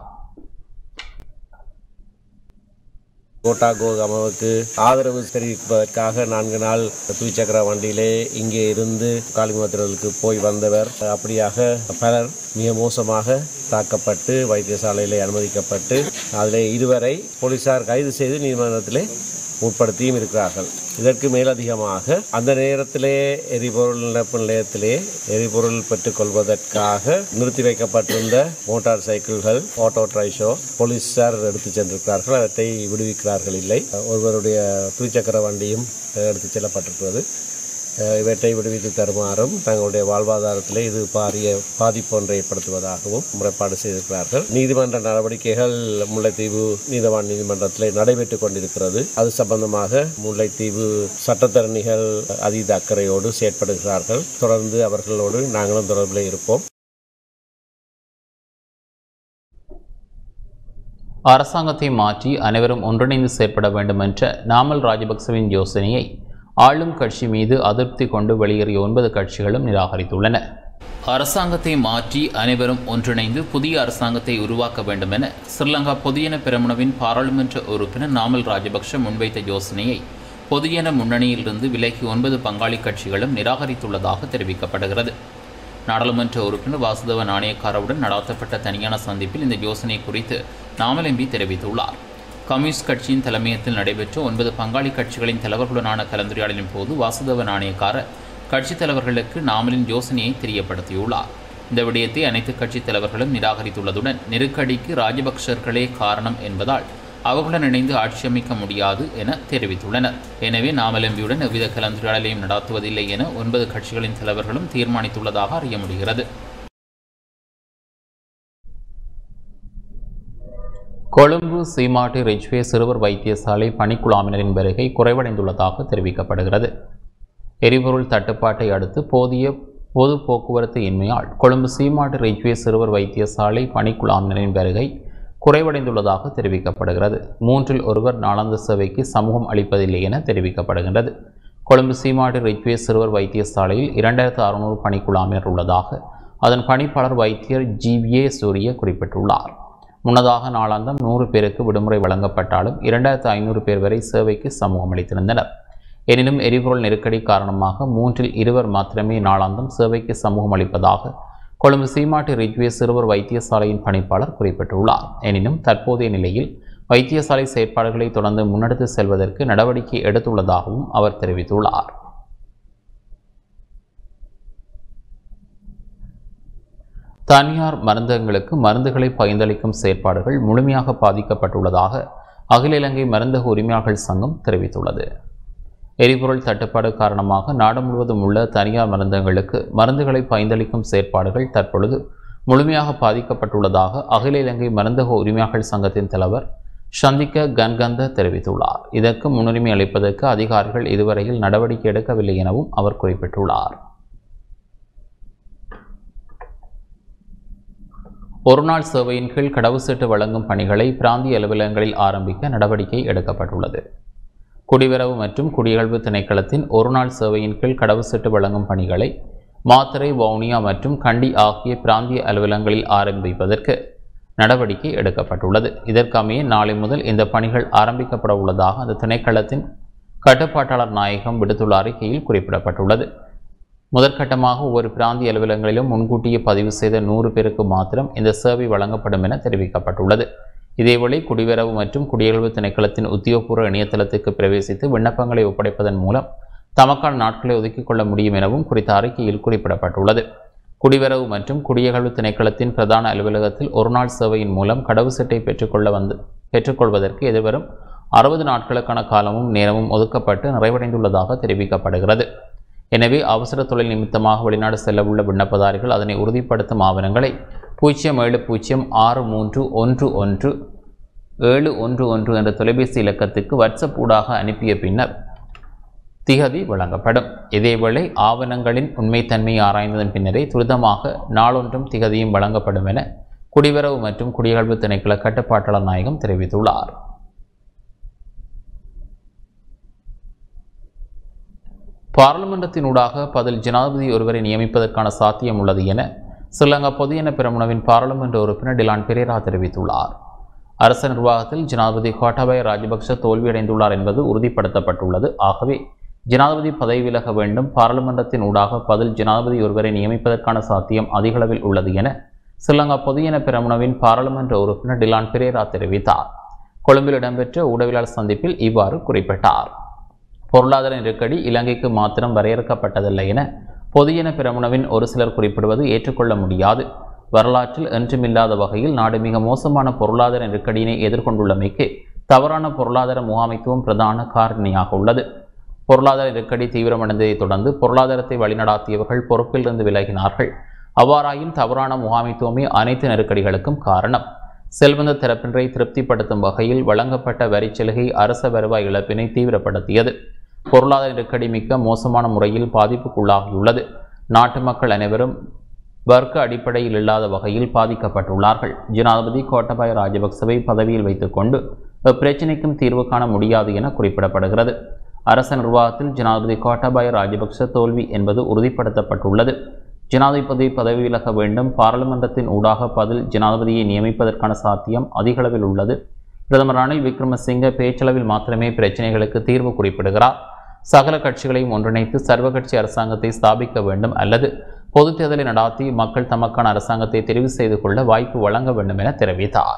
கோட்டா கோகமாவுக்கு ஆதரவு தெரிவிப்பதற்காக நான்கு நாள் துவிச்சக்கர வண்டியிலே இங்கே இருந்து காளிமுகத்திரலுக்கு போய் வந்தவர் அப்படியாக பலர் மிக மோசமாக தாக்கப்பட்டு வைத்தியசாலையிலே அனுமதிக்கப்பட்டு அதில் இருவரை போலீசார் கைது செய்து நீதிமன்றத்திலே உட்படுத்தியும் இருக்கிறார்கள் இதற்கு மேலதிகமாக அந்த நேரத்திலே எரிபொருள் நிரப்பு நிலையத்திலே எரிபொருள் பெற்றுக்கொள்வதற்காக நிறுத்தி வைக்கப்பட்டிருந்த மோட்டார் சைக்கிள்கள் ஆட்டோ ட்ரைஷோ போலீசார் எடுத்து சென்றிருக்கிறார்கள் அவற்றை விடுவிக்கிறார்கள் இல்லை ஒருவருடைய துவிச்சக்கர வண்டியும் எடுத்துச் செல்லப்பட்டிருக்கிறது அஹ் இவற்றை விடுவித்து தருமாறும் தங்களுடைய வாழ்வாதாரத்திலே இது பாரிய பாதிப்பு ஒன்றை ஏற்படுத்துவதாகவும் முறைப்பாடு செய்திருக்கிறார்கள் நீதிமன்ற நடவடிக்கைகள் முல்லைத்தீவு நீதவான் நீதிமன்றத்திலே நடைபெற்றுக் கொண்டிருக்கிறது அது சம்பந்தமாக முல்லைத்தீவு சட்டத்தரணிகள் அதீத அக்கறையோடு செயற்படுகிறார்கள் தொடர்ந்து அவர்களோடு நாங்களும் தொடர்பில் இருப்போம்
அரசாங்கத்தை மாற்றி அனைவரும் ஒன்றிணைந்து செயற்பட வேண்டும் என்ற நாமல் ராஜபக்சவின் யோசனையை ஆளும் கட்சி மீது அதிருப்தி கொண்டு வெளியேறிய ஒன்பது கட்சிகளும் நிராகரித்துள்ளன அரசாங்கத்தை மாற்றி அனைவரும் ஒன்றிணைந்து புதிய அரசாங்கத்தை உருவாக்க வேண்டும் என ஸ்ரீலங்கா பொதுஜன பெரமுனவின் பாராளுமன்ற உறுப்பினர் நாமல் ராஜபக்ஷ முன்வைத்த யோசனையை பொதுஜன முன்னணியிலிருந்து விலகி ஒன்பது பங்காளி கட்சிகளும் நிராகரித்துள்ளதாக தெரிவிக்கப்படுகிறது நாடாளுமன்ற உறுப்பினர் வாசுதேவ நாணயக்காரவுடன் நடாத்தப்பட்ட தனியான சந்திப்பில் இந்த யோசனை குறித்து நாமல் எம்பி தெரிவித்துள்ளார் கம்யூனிஸ்ட் கட்சியின் தலைமையத்தில் நடைபெற்ற ஒன்பது பங்காளி கட்சிகளின் தலைவர்களுடனான கலந்துரையாடலின் போது வாசுதேவ நாணயக்கார கட்சித் தலைவர்களுக்கு நாமலின் யோசனையை தெரியப்படுத்தியுள்ளார் இந்த விடயத்தை அனைத்து கட்சித் தலைவர்களும் நிராகரித்துள்ளதுடன் நெருக்கடிக்கு ராஜபக்சர்களே காரணம் என்பதால் அவர்களுடன் இணைந்து ஆட்சி அமைக்க முடியாது என தெரிவித்துள்ளனர் எனவே நாமலம்பியுடன் எவ்வித கலந்துரையாடலையும் நடாத்துவதில்லை என ஒன்பது கட்சிகளின் தலைவர்களும் தீர்மானித்துள்ளதாக அறிய முடிகிறது கொழும்பு சீமாட்டி ரிச்வே சிறுவர் வைத்தியசாலை பணிக்குழாமினரின் வருகை குறைவடைந்துள்ளதாக தெரிவிக்கப்படுகிறது எரிபொருள் தட்டுப்பாட்டை அடுத்து போதிய பொது போக்குவரத்து இன்மையால் கொழும்பு சீமாட்டு ரிச்வே சிறுவர் வைத்தியசாலை பணிக்குழாமினரின் வருகை குறைவடைந்துள்ளதாக தெரிவிக்கப்படுகிறது மூன்றில் ஒருவர் நாளாந்த சேவைக்கு சமூகம் அளிப்பதில்லை என தெரிவிக்கப்படுகின்றது கொழும்பு சீமாட்டு ரிச்வே சிறுவர் வைத்தியசாலையில் இரண்டாயிரத்து அறுநூறு பணிக்குழாமினர் உள்ளதாக அதன் பணிப்பாளர் வைத்தியர் ஜிவிஏ சூரிய குறிப்பிட்டுள்ளார் முன்னதாக நாளாந்தம் நூறு பேருக்கு விடுமுறை வழங்கப்பட்டாலும் இரண்டாயிரத்து ஐநூறு பேர் வரை சேவைக்கு சமூகம் அளித்திருந்தனர் எனினும் எரிபொருள் நெருக்கடி காரணமாக மூன்றில் இருவர் மாத்திரமே நாளாந்தம் சேவைக்கு சமூகம் அளிப்பதாக கொழும்பு சீமாட்டி ரிஜ்வே சிறுவர் வைத்தியசாலையின் பணிப்பாளர் குறிப்பிட்டுள்ளார் எனினும் தற்போதைய நிலையில் வைத்தியசாலை செயற்பாடுகளை தொடர்ந்து முன்னெடுத்து செல்வதற்கு நடவடிக்கை எடுத்துள்ளதாகவும் அவர் தெரிவித்துள்ளார் தனியார் மருந்தகங்களுக்கு மருந்துகளை பகிர்ந்தளிக்கும் செயற்பாடுகள் முழுமையாக பாதிக்கப்பட்டுள்ளதாக அகில இலங்கை மருந்தக உரிமையாளர்கள் சங்கம் தெரிவித்துள்ளது எரிபொருள் தட்டுப்பாடு காரணமாக நாடு முழுவதும் உள்ள தனியார் மருந்தகங்களுக்கு மருந்துகளை பகிர்ந்தளிக்கும் செயற்பாடுகள் தற்பொழுது முழுமையாக பாதிக்கப்பட்டுள்ளதாக அகில இலங்கை மருந்தக உரிமையாளர்கள் சங்கத்தின் தலைவர் சந்திக்க கன்கந்த தெரிவித்துள்ளார் இதற்கு முன்னுரிமை அளிப்பதற்கு அதிகாரிகள் இதுவரையில் நடவடிக்கை எடுக்கவில்லை எனவும் அவர் குறிப்பிட்டுள்ளார் ஒருநாள் சேவையின் கீழ் கடவுச்சீட்டு வழங்கும் பணிகளை பிராந்திய அலுவலகங்களில் ஆரம்பிக்க நடவடிக்கை எடுக்கப்பட்டுள்ளது குடிவரவு மற்றும் குடியகழ்வு திணைக்களத்தின் ஒருநாள் சேவையின் கீழ் கடவுச்சீட்டு வழங்கும் பணிகளை மாத்தறை வவுனியா மற்றும் கண்டி ஆகிய பிராந்திய அலுவலகங்களில் ஆரம்பிப்பதற்கு நடவடிக்கை எடுக்கப்பட்டுள்ளது இதற்கமைய நாளை முதல் இந்த பணிகள் ஆரம்பிக்கப்பட உள்ளதாக அந்த திணைக்களத்தின் கட்டுப்பாட்டாளர் நாயகம் விடுத்துள்ள அறிக்கையில் குறிப்பிடப்பட்டுள்ளது முதற்கட்டமாக ஒவ்வொரு பிராந்திய அலுவலகங்களிலும் முன்கூட்டியே பதிவு செய்த நூறு பேருக்கு மாத்திரம் இந்த சேவை வழங்கப்படும் என தெரிவிக்கப்பட்டுள்ளது இதேவேளை குடிவரவு மற்றும் குடியகழ்வு திணைக்களத்தின் உத்தியோகபூர்வ இணையதளத்துக்கு பிரவேசித்து விண்ணப்பங்களை ஒப்படைப்பதன் மூலம் தமக்கான நாட்களை ஒதுக்கிக் கொள்ள முடியும் எனவும் குறித்த அறிக்கையில் குறிப்பிடப்பட்டுள்ளது குடிவரவு மற்றும் குடியகழ்வு திணைக்களத்தின் பிரதான அலுவலகத்தில் ஒருநாள் சேவையின் மூலம் கடவுச்சீட்டை பெற்றுக்கொள்ள வந்து பெற்றுக்கொள்வதற்கு எதிர்வரும் அறுபது நாட்களுக்கான காலமும் நேரமும் ஒதுக்கப்பட்டு நிறைவடைந்துள்ளதாக தெரிவிக்கப்படுகிறது எனவே அவசர தொழில் நிமித்தமாக வெளிநாடு செல்லவுள்ள விண்ணப்பதாரிகள் அதனை உறுதிப்படுத்தும் ஆவணங்களை பூஜ்ஜியம் ஏழு பூஜ்ஜியம் ஆறு மூன்று ஒன்று ஒன்று ஏழு ஒன்று ஒன்று என்ற தொலைபேசி இலக்கத்துக்கு வாட்ஸ்அப் ஊடாக அனுப்பிய பின்னர் திகதி வழங்கப்படும் இதேவேளை ஆவணங்களின் உண்மைத்தன்மையை ஆராய்ந்ததன் பின்னரே துரிதமாக நாளொன்றும் திகதியும் வழங்கப்படும் என குடிவரவு மற்றும் குடியகழ்வு திணைக்கள கட்டுப்பாட்டாளர் நாயகம் தெரிவித்துள்ளார் பாராளுமன்றத்தினூடாக பதில் ஜனாதிபதி ஒருவரை நியமிப்பதற்கான சாத்தியம் உள்ளது என ஸ்ரீலங்கா பொதுஜன பெரமுனவின் பாராளுமன்ற உறுப்பினர் டிலான் பெரேரா தெரிவித்துள்ளார் அரச நிர்வாகத்தில் ஜனாதிபதி கோட்டாபய ராஜபக்ஷ தோல்வியடைந்துள்ளார் என்பது உறுதிப்படுத்தப்பட்டுள்ளது ஆகவே ஜனாதிபதி பதவி விலக வேண்டும் பாராளுமன்றத்தின் ஊடாக பதில் ஜனாதிபதி ஒருவரை நியமிப்பதற்கான சாத்தியம் அதிகளவில் உள்ளது என ஸ்ரீலங்கா பொதுஜன பெரமுனவின் பாராளுமன்ற உறுப்பினர் டிலான் பெரேரா தெரிவித்தார் கொழும்பில் இடம்பெற்ற ஊடகவியலாளர் சந்திப்பில் இவ்வாறு குறிப்பிட்டார் பொருளாதார நெருக்கடி இலங்கைக்கு மாத்திரம் வரையறுக்கப்பட்டதில்லை என பொதுஜன பிரமுனவின் ஒரு சிலர் குறிப்பிடுவது ஏற்றுக்கொள்ள முடியாது வரலாற்றில் என்றுமில்லாத வகையில் நாடு மிக மோசமான பொருளாதார நெருக்கடியினை எதிர்கொண்டுள்ளமைக்கு தவறான பொருளாதார முகாமைத்துவம் பிரதான காரணியாக உள்ளது பொருளாதார நெருக்கடி தீவிரமடைந்ததை தொடர்ந்து பொருளாதாரத்தை வழிநடாத்தியவர்கள் பொறுப்பிலிருந்து விலகினார்கள் அவ்வாறாயும் தவறான முகாமைத்துவமே அனைத்து நெருக்கடிகளுக்கும் காரணம் செல்வந்த தரப்பினரை திருப்திப்படுத்தும் வகையில் வழங்கப்பட்ட வரிச்சலுகை அரச வருவாய் இழப்பினை தீவிரப்படுத்தியது பொருளாதார நெருக்கடி மிக்க மோசமான முறையில் பாதிப்புக்குள்ளாகியுள்ளது நாட்டு மக்கள் அனைவரும் வர்க்க அடிப்படையில் இல்லாத வகையில் பாதிக்கப்பட்டுள்ளார்கள் ஜனாதிபதி கோட்டபாய ராஜபக்சவை பதவியில் வைத்துக்கொண்டு இப்பிரச்சினைக்கும் தீர்வு காண முடியாது என குறிப்பிடப்படுகிறது அரச நிர்வாகத்தில் ஜனாதிபதி கோட்டபாய ராஜபக்ச தோல்வி என்பது உறுதிப்படுத்தப்பட்டுள்ளது ஜனாதிபதி பதவி விலக வேண்டும் பாராளுமன்றத்தின் ஊடாக பதில் ஜனாதிபதியை நியமிப்பதற்கான சாத்தியம் அதிகளவில் உள்ளது பிரதமர் ரணில் விக்ரமசிங்க பேச்சளவில் மாத்திரமே பிரச்சினைகளுக்கு தீர்வு குறிப்பிடுகிறார் சகல கட்சிகளையும் ஒன்றிணைத்து சர்வகட்சி அரசாங்கத்தை ஸ்தாபிக்க வேண்டும் அல்லது பொதுத் தேர்தலை நடாத்தி மக்கள் தமக்கான அரசாங்கத்தை தெரிவு செய்து கொள்ள வாய்ப்பு வழங்க வேண்டும் என தெரிவித்தார்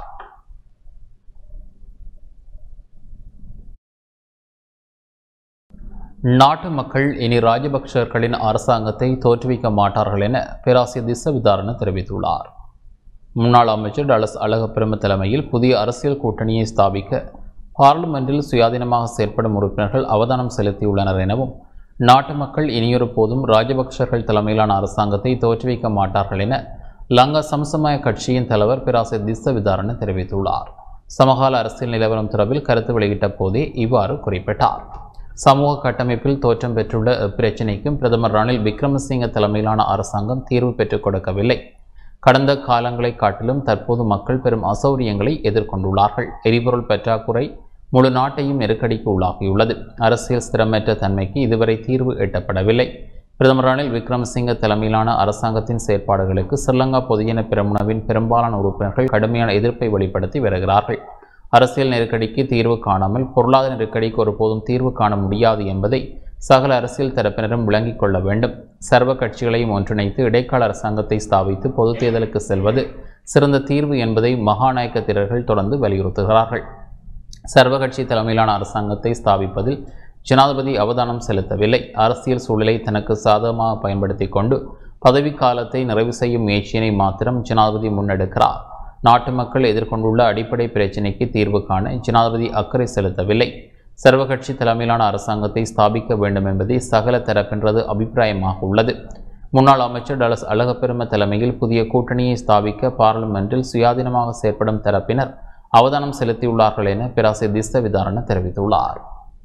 நாட்டு மக்கள் இனி ராஜபக்சர்களின் அரசாங்கத்தை தோற்றுவிக்க மாட்டார்கள் என பேராசிரியர் திச விதாரண தெரிவித்துள்ளார் முன்னாள் அமைச்சர் டலஸ் அழகப்பெரும தலைமையில் புதிய அரசியல் கூட்டணியை ஸ்தாபிக்க பார்லிமென்றில் சுயாதீனமாக செயற்படும் உறுப்பினர்கள் அவதானம் செலுத்தியுள்ளனர் எனவும் நாட்டு மக்கள் இனியொரு போதும் ராஜபக்சர்கள் தலைமையிலான அரசாங்கத்தை தோற்றுவிக்க மாட்டார்கள் என லங்கா சமசமய கட்சியின் தலைவர் பேராசிரியர் திச விதாரண தெரிவித்துள்ளார் சமகால அரசியல் நிலவரம் தொடர்பில் கருத்து வெளியிட்ட போதே இவ்வாறு குறிப்பிட்டார் சமூக கட்டமைப்பில் தோற்றம் பெற்றுள்ள இப்பிரச்சினைக்கும் பிரதமர் ரணில் விக்ரமசிங்க தலைமையிலான அரசாங்கம் தீர்வு பெற்றுக் கொடுக்கவில்லை கடந்த காலங்களை காட்டிலும் தற்போது மக்கள் பெரும் அசௌரியங்களை எதிர்கொண்டுள்ளார்கள் எரிபொருள் பற்றாக்குறை முழு நாட்டையும் நெருக்கடிக்கு உள்ளாகியுள்ளது அரசியல் ஸ்திரமற்ற தன்மைக்கு இதுவரை தீர்வு எட்டப்படவில்லை பிரதமர் ரணில் விக்ரமசிங்க தலைமையிலான அரசாங்கத்தின் செயற்பாடுகளுக்கு ஸ்ரீலங்கா பொதுஜன பிரமுனவின் பெரும்பாலான உறுப்பினர்கள் கடுமையான எதிர்ப்பை வெளிப்படுத்தி வருகிறார்கள் அரசியல் நெருக்கடிக்கு தீர்வு காணாமல் பொருளாதார நெருக்கடிக்கு ஒருபோதும் தீர்வு காண முடியாது என்பதை சகல அரசியல் தரப்பினரும் விளங்கிக் கொள்ள வேண்டும் சர்வ கட்சிகளையும் ஒன்றிணைத்து இடைக்கால அரசாங்கத்தை ஸ்தாபித்து பொதுத் தேர்தலுக்கு செல்வது சிறந்த தீர்வு என்பதை மகாநாயக்க திரர்கள் தொடர்ந்து வலியுறுத்துகிறார்கள் சர்வ கட்சி தலைமையிலான அரசாங்கத்தை ஸ்தாபிப்பதில் ஜனாதிபதி அவதானம் செலுத்தவில்லை அரசியல் சூழலை தனக்கு சாதகமாக பயன்படுத்தி கொண்டு பதவிக்காலத்தை நிறைவு செய்யும் முயற்சியினை மாத்திரம் ஜனாதிபதி முன்னெடுக்கிறார் நாட்டு மக்கள் எதிர்கொண்டுள்ள அடிப்படை பிரச்சினைக்கு தீர்வு காண ஜனாதிபதி அக்கறை செலுத்தவில்லை சர்வகட்சி தலைமையிலான அரசாங்கத்தை ஸ்தாபிக்க வேண்டும் என்பதே சகல தரப்பின்றது அபிப்பிராயமாக உள்ளது முன்னாள் அமைச்சர் டலஸ் அழகப்பெரும தலைமையில் புதிய கூட்டணியை ஸ்தாபிக்க பார்லிமென்றில் சுயாதீனமாக செயற்படும் தரப்பினர் அவதானம் செலுத்தியுள்ளார்கள் என பேராசிரியர் திஸ்த விதாரண தெரிவித்துள்ளார்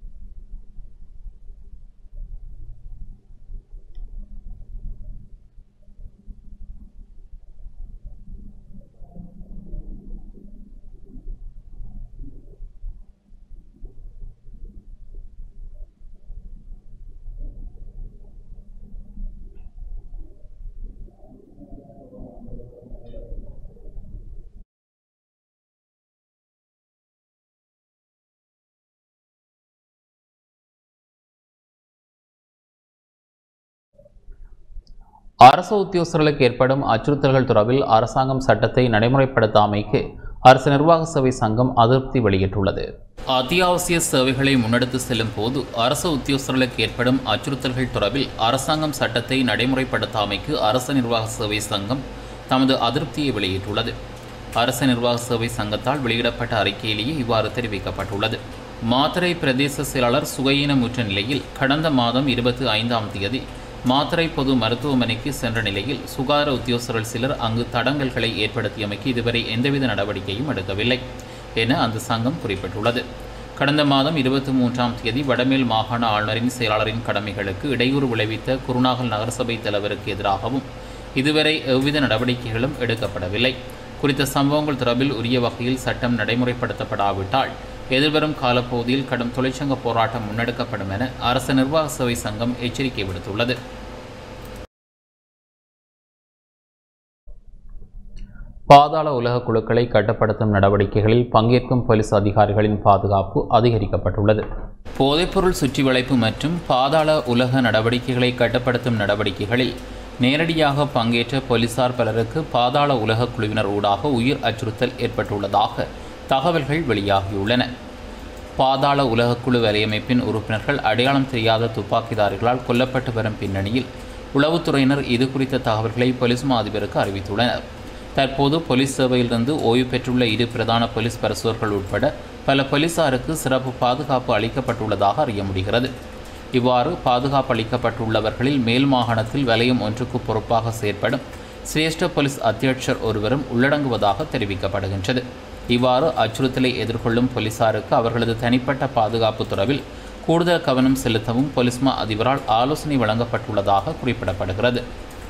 அரசு உத்தியோகஸ்தர்களுக்கு ஏற்படும் அச்சுறுத்தல்கள் தொடர்பில் அரசாங்கம் சட்டத்தை நடைமுறைப்படுத்தாமைக்கு அரசு நிர்வாக சபை சங்கம் அதிருப்தி வெளியிட்டுள்ளது அத்தியாவசிய சேவைகளை முன்னெடுத்து செல்லும் போது அரசு உத்தியோகஸ்தர்களுக்கு ஏற்படும் அச்சுறுத்தல்கள் தொடர்பில் அரசாங்கம் சட்டத்தை நடைமுறைப்படுத்தாமைக்கு அரசு நிர்வாக சேவை சங்கம் தமது அதிருப்தியை வெளியிட்டுள்ளது அரசு நிர்வாக சேவை சங்கத்தால் வெளியிடப்பட்ட அறிக்கையிலேயே இவ்வாறு தெரிவிக்கப்பட்டுள்ளது மாத்தறை பிரதேச செயலாளர் சுகையினமுற்ற நிலையில் கடந்த மாதம் இருபத்தி ஐந்தாம் தேதி மாத்தறை பொது மருத்துவமனைக்கு சென்ற நிலையில் சுகாதார உத்தியோகஸ்தர்கள் சிலர் அங்கு தடங்கல்களை ஏற்படுத்தியமைக்கு இதுவரை எந்தவித நடவடிக்கையும் எடுக்கவில்லை என அந்த சங்கம் குறிப்பிட்டுள்ளது கடந்த மாதம் இருபத்தி மூன்றாம் தேதி வடமேல் மாகாண ஆளுநரின் செயலாளரின் கடமைகளுக்கு இடையூறு விளைவித்த குருநாகல் நகரசபை தலைவருக்கு எதிராகவும் இதுவரை எவ்வித நடவடிக்கைகளும் எடுக்கப்படவில்லை குறித்த சம்பவங்கள் தொடர்பில் உரிய வகையில் சட்டம் நடைமுறைப்படுத்தப்படாவிட்டால் எதிர்வரும் காலப்பகுதியில் கடும் தொழிற்சங்க போராட்டம் முன்னெடுக்கப்படும் என அரசு நிர்வாக சேவை சங்கம் எச்சரிக்கை விடுத்துள்ளது பாதாள உலக குழுக்களை கட்டுப்படுத்தும் நடவடிக்கைகளில் பங்கேற்கும் போலீஸ் அதிகாரிகளின் பாதுகாப்பு அதிகரிக்கப்பட்டுள்ளது போதைப்பொருள் சுற்றி வளைப்பு மற்றும் பாதாள உலக நடவடிக்கைகளை கட்டுப்படுத்தும் நடவடிக்கைகளில் நேரடியாக பங்கேற்ற போலீசார் பலருக்கு பாதாள உலக குழுவினர் ஊடாக உயிர் அச்சுறுத்தல் ஏற்பட்டுள்ளதாக தகவல்கள் வெளியாகியுள்ளன பாதாள உலகக்குழு வலையமைப்பின் உறுப்பினர்கள் அடையாளம் தெரியாத துப்பாக்கிதாரிகளால் கொல்லப்பட்டு வரும் பின்னணியில் உளவுத்துறையினர் இது குறித்த தகவல்களை போலீஸ் மா அதிபருக்கு அறிவித்துள்ளனர் தற்போது போலீஸ் சேவையிலிருந்து ஓய்வு பெற்றுள்ள இரு பிரதான போலீஸ் பரிசோர்கள் உட்பட பல போலீசாருக்கு சிறப்பு பாதுகாப்பு அளிக்கப்பட்டுள்ளதாக அறிய முடிகிறது இவ்வாறு பாதுகாப்பு அளிக்கப்பட்டுள்ளவர்களில் மேல் மாகாணத்தில் வலயம் ஒன்றுக்கு பொறுப்பாக செயற்படும் சிரேஷ்ட போலீஸ் அத்தியட்சர் ஒருவரும் உள்ளடங்குவதாக தெரிவிக்கப்படுகின்றது இவ்வாறு அச்சுறுத்தலை எதிர்கொள்ளும் போலீசாருக்கு அவர்களது தனிப்பட்ட பாதுகாப்பு தொடர்பில் கூடுதல் கவனம் செலுத்தவும் போலீஸ் மா அதிபரால் ஆலோசனை வழங்கப்பட்டுள்ளதாக குறிப்பிடப்படுகிறது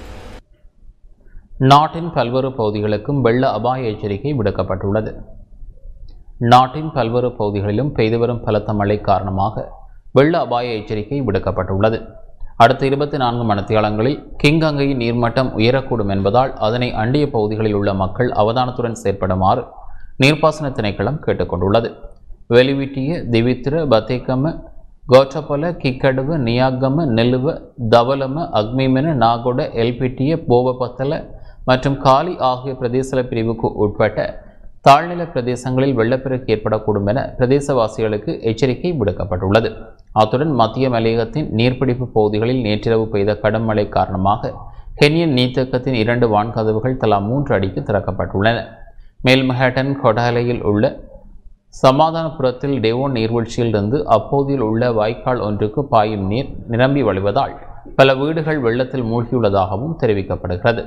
நாட்டின் பல்வேறு பகுதிகளுக்கும் வெள்ள அபாய எச்சரிக்கை விடுக்கப்பட்டுள்ளது நாட்டின் பல்வேறு பகுதிகளிலும் பெய்து வரும் பலத்த மழை காரணமாக வெள்ள அபாய எச்சரிக்கை விடுக்கப்பட்டுள்ளது அடுத்த இருபத்தி நான்கு மணித்தியாலங்களில் கிங்கங்கையின் நீர்மட்டம் உயரக்கூடும் என்பதால் அதனை அண்டிய பகுதிகளில் உள்ள மக்கள் அவதானத்துடன் செயற்படுமாறு நீர்ப்பாசன திணைக்களம் கேட்டுக்கொண்டுள்ளது வெளிவிட்டிய திவித்திர பத்தேக்கம கோச்சபல கிக்கடுவ நியாகம நெல்லுவ தவலம அக்மிமென நாகொட எல்பிட்டிய போவபத்தல மற்றும் காலி ஆகிய பிரதேச பிரிவுக்கு உட்பட்ட தாழ்நில பிரதேசங்களில் வெள்ளப்பெருக்கு ஏற்படக்கூடும் என பிரதேசவாசிகளுக்கு எச்சரிக்கை விடுக்கப்பட்டுள்ளது அத்துடன் மத்திய மலையகத்தின் நீர்பிடிப்பு பகுதிகளில் நேற்றிரவு பெய்த கடும் மழை காரணமாக கென்யன் நீர்த்தேக்கத்தின் இரண்டு வான்கதவுகள் தலா மூன்று அடிக்கு திறக்கப்பட்டுள்ளன மேல் மஹேட்டன் கொடாலையில் உள்ள சமாதானபுரத்தில் டெவோன் நீர்வீழ்ச்சியிலிருந்து அப்போதில் உள்ள வாய்க்கால் ஒன்றுக்கு பாயும் நீர் நிரம்பி வழிவதால் பல வீடுகள் வெள்ளத்தில் மூழ்கியுள்ளதாகவும் தெரிவிக்கப்படுகிறது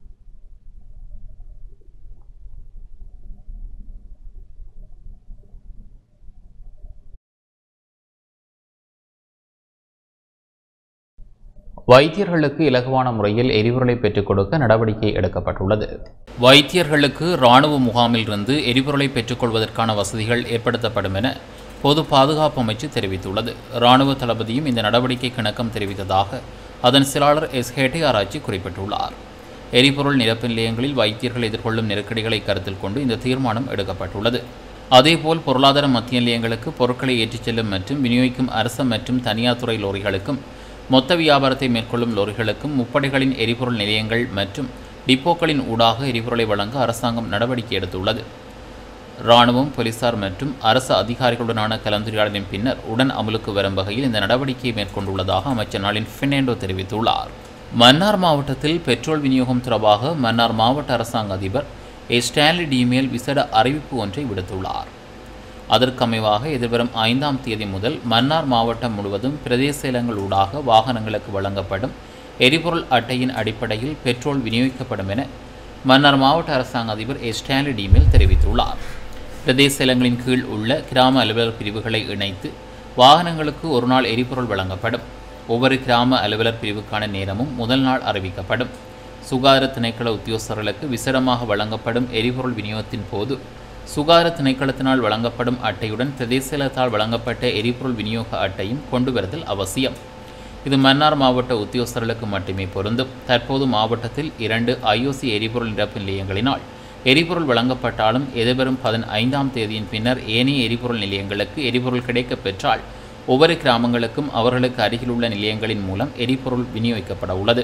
வைத்தியர்களுக்கு இலகுவான முறையில் எரிபொருளை பெற்றுக் கொடுக்க நடவடிக்கை எடுக்கப்பட்டுள்ளது வைத்தியர்களுக்கு இராணுவ முகாமிலிருந்து எரிபொருளை பெற்றுக்கொள்வதற்கான வசதிகள் ஏற்படுத்தப்படும் என பொது பாதுகாப்பு அமைச்சு தெரிவித்துள்ளது இராணுவ தளபதியும் இந்த நடவடிக்கைக்கு இணக்கம் தெரிவித்ததாக அதன் செயலாளர் எஸ் ஹேட்டை ஆராய்ச்சி குறிப்பிட்டுள்ளார் எரிபொருள் நிரப்பு நிலையங்களில் வைத்தியர்கள் எதிர்கொள்ளும் நெருக்கடிகளை கருத்தில் கொண்டு இந்த தீர்மானம் எடுக்கப்பட்டுள்ளது அதேபோல் பொருளாதார மத்திய நிலையங்களுக்கு பொருட்களை ஏற்றிச் செல்லும் மற்றும் விநியோகிக்கும் அரசு மற்றும் தனியார் துறை லோரிகளுக்கும் மொத்த வியாபாரத்தை மேற்கொள்ளும் லோரிகளுக்கும் முப்படைகளின் எரிபொருள் நிலையங்கள் மற்றும் டிப்போக்களின் ஊடாக எரிபொருளை வழங்க அரசாங்கம் நடவடிக்கை எடுத்துள்ளது இராணுவம் போலீசார் மற்றும் அரசு அதிகாரிகளுடனான கலந்துரையாடலின் பின்னர் உடன் அமலுக்கு வரும் வகையில் இந்த நடவடிக்கையை மேற்கொண்டுள்ளதாக அமைச்சர் நாளின் ஃபினேண்டோ தெரிவித்துள்ளார் மன்னார் மாவட்டத்தில் பெட்ரோல் விநியோகம் தொடர்பாக மன்னார் மாவட்ட அரசாங்க அதிபர் ஏ ஸ்டான்லி டிமேல் விசேட அறிவிப்பு ஒன்றை விடுத்துள்ளார் அதற்கமைவாக எதிர்வரும் ஐந்தாம் தேதி முதல் மன்னார் மாவட்டம் முழுவதும் பிரதேச செயலங்கள் ஊடாக வாகனங்களுக்கு வழங்கப்படும் எரிபொருள் அட்டையின் அடிப்படையில் பெட்ரோல் விநியோகிக்கப்படும் என மன்னார் மாவட்ட அரசாங்க அதிபர் ஏ ஸ்டான்லி டிமேல் தெரிவித்துள்ளார் பிரதேச செயலங்களின் கீழ் உள்ள கிராம அலுவலர் பிரிவுகளை இணைத்து வாகனங்களுக்கு ஒரு நாள் எரிபொருள் வழங்கப்படும் ஒவ்வொரு கிராம அலுவலர் பிரிவுக்கான நேரமும் முதல் நாள் அறிவிக்கப்படும் சுகாதார திணைக்கள உத்தியோகஸ்தர்களுக்கு விசேடமாக வழங்கப்படும் எரிபொருள் விநியோகத்தின் போது சுகாதார திணைக்களத்தினால் வழங்கப்படும் அட்டையுடன் பிரதேசத்தால் வழங்கப்பட்ட எரிபொருள் விநியோக அட்டையும் கொண்டு வருதல் அவசியம் இது மன்னார் மாவட்ட உத்தியோகஸ்தர்களுக்கு மட்டுமே பொருந்தும் தற்போது மாவட்டத்தில் இரண்டு ஐஓசி எரிபொருள் நிரப்பு நிலையங்களினால் எரிபொருள் வழங்கப்பட்டாலும் எதிர்வரும் பதினைந்தாம் தேதியின் பின்னர் ஏனைய எரிபொருள் நிலையங்களுக்கு எரிபொருள் கிடைக்கப் பெற்றால் ஒவ்வொரு கிராமங்களுக்கும் அவர்களுக்கு அருகிலுள்ள நிலையங்களின் மூலம் எரிபொருள் விநியோகிக்கப்பட உள்ளது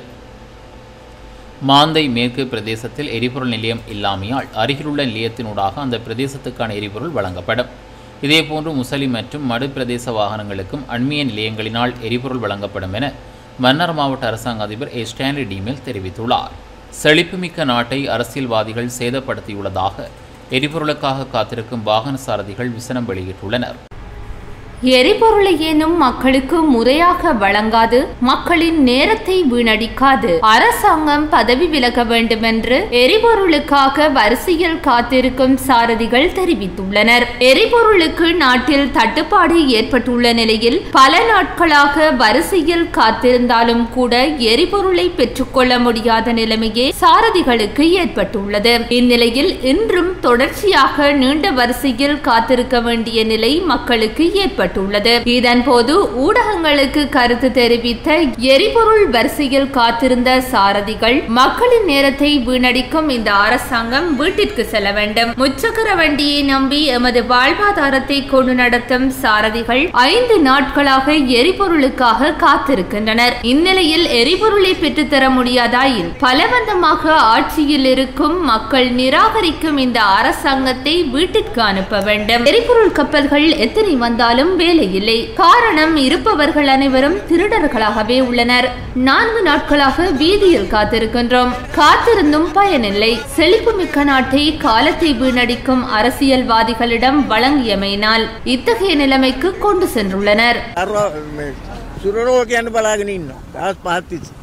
மாந்தை மேற்கு பிரதேசத்தில் எரிபொருள் நிலையம் இல்லாமையால் அருகிலுள்ள நிலையத்தினூடாக அந்த பிரதேசத்துக்கான எரிபொருள் வழங்கப்படும் இதேபோன்று முசலி மற்றும் மடு பிரதேச வாகனங்களுக்கும் அண்மிய நிலையங்களினால் எரிபொருள் வழங்கப்படும் என மன்னார் மாவட்ட அரசாங்க அதிபர் ஏ ஸ்டான்லி டிமேல் தெரிவித்துள்ளார் செழிப்புமிக்க நாட்டை அரசியல்வாதிகள் சேதப்படுத்தியுள்ளதாக எரிபொருளுக்காக காத்திருக்கும் வாகன சாரதிகள் விசனம் வெளியிட்டுள்ளனர்
எரிபொருளை ஏனும் மக்களுக்கு முறையாக வழங்காது மக்களின் நேரத்தை வீணடிக்காது அரசாங்கம் பதவி விலக வேண்டும் என்று எரிபொருளுக்காக வரிசையில் காத்திருக்கும் சாரதிகள் தெரிவித்துள்ளனர் எரிபொருளுக்கு நாட்டில் தட்டுப்பாடு ஏற்பட்டுள்ள நிலையில் பல நாட்களாக வரிசையில் காத்திருந்தாலும் கூட எரிபொருளை பெற்றுக்கொள்ள முடியாத நிலைமையே சாரதிகளுக்கு ஏற்பட்டுள்ளது இந்நிலையில் இன்றும் தொடர்ச்சியாக நீண்ட வரிசையில் காத்திருக்க வேண்டிய நிலை மக்களுக்கு ஏற்பட்டுள்ளது இதன் போது ஊடகங்களுக்கு கருத்து தெரிவித்த எரிபொருள் வரிசையில் காத்திருந்த சாரதிகள் மக்களின் நேரத்தை வீணடிக்கும் இந்த அரசாங்கம் வீட்டிற்கு செல்ல வேண்டும் முச்சக்கர வண்டியை நம்பி எமது வாழ்வாதாரத்தை கொண்டு நடத்தும் சாரதிகள் ஐந்து நாட்களாக எரிபொருளுக்காக காத்திருக்கின்றனர் இந்நிலையில் எரிபொருளை பெற்றுத்தர முடியாதாயின் பலவந்தமாக ஆட்சியில் இருக்கும் மக்கள் நிராகரிக்கும் இந்த அரசாங்கத்தை வீட்டிற்கு அனுப்ப வேண்டும் எரிபொருள் கப்பல்கள் எத்தனை வந்தாலும் வேலை இல்லை காரணம் இருப்பவர்கள் அனைவரும் திருடர்களாகவே உள்ளனர் நான்கு நாட்களாக வீதியில் காத்திருக்கின்றோம் காத்திருந்தும் பயனில்லை செழிப்புமிக்க நாட்டை காலத்தை வீணடிக்கும் அரசியல்வாதிகளிடம் வழங்கியமையினால் இத்தகைய நிலைமைக்கு கொண்டு சென்றுள்ளனர்
සුරරෝ කියන්න බලාගෙන ඉන්න දස් පහත්තිච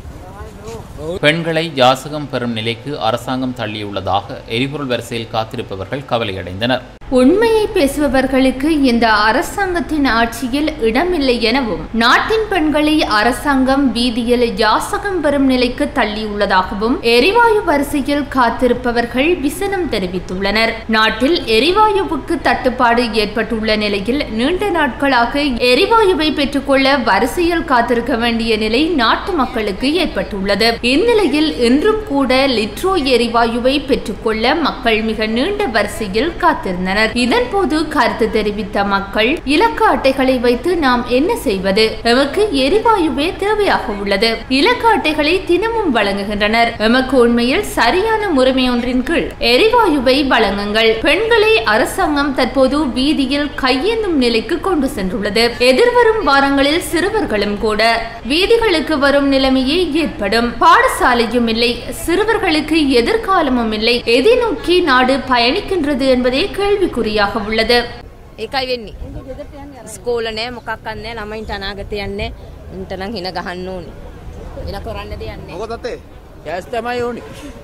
பெண்களை யாசகம் பெறும் நிலைக்கு அரசாங்கம் தள்ளியுள்ளதாக எரிபொருள் வரிசையில் காத்திருப்பவர்கள் கவலையடைந்தனர்
உண்மையை பேசுபவர்களுக்கு இந்த அரசாங்கத்தின் ஆட்சியில் இடமில்லை எனவும் நாட்டின் பெண்களை அரசாங்கம் வீதியில் யாசகம் பெறும் நிலைக்கு தள்ளியுள்ளதாகவும் எரிவாயு வரிசையில் காத்திருப்பவர்கள் விசனம் தெரிவித்துள்ளனர் நாட்டில் எரிவாயுவுக்கு தட்டுப்பாடு ஏற்பட்டுள்ள நிலையில் நீண்ட நாட்களாக எரிவாயுவை பெற்றுக்கொள்ள வரிசையில் காத்திருக்க வேண்டிய நிலை நாட்டு மக்களுக்கு ஏற்பட்டுள்ளது இந்நிலையில் இன்றும் கூட லிட்ரோ எரிவாயுவை பெற்றுக்கொள்ள மக்கள் மிக நீண்ட வரிசையில் காத்திருந்தனர் இதன் போது கருத்து தெரிவித்த மக்கள் இலக்க அட்டைகளை வைத்து நாம் என்ன செய்வது எமக்கு எரிவாயுவே தேவையாக உள்ளது இலக்க அட்டைகளை தினமும் வழங்குகின்றனர் எமக்கு உண்மையில் சரியான முறைமை ஒன்றின் கீழ் எரிவாயுவை வழங்குங்கள் பெண்களை அரசாங்கம் தற்போது வீதியில் கையேந்தும் நிலைக்கு கொண்டு சென்றுள்ளது எதிர்வரும் வாரங்களில் சிறுவர்களும் கூட வீதிகளுக்கு வரும் நிலைமையே ஏற்படும் பாடசாலையும் இல்லை சிறுவர்களுக்கு எதிர்காலமும் இல்லை எதை நோக்கி நாடு பயணிக்கின்றது என்பதே கேள்விக்குறியாக உள்ளது
ඒකයි වෙන්නේ ස්කෝල නෑ මොකක්වත් නෑ ළමයින්ට අනාගතය යන්නේ උන්ට නම් හින ගහන්න ඕනේ වෙන කරන්න දෙයක් නෑ
මොකතත්තේ ගෑස් තමයි ඕනි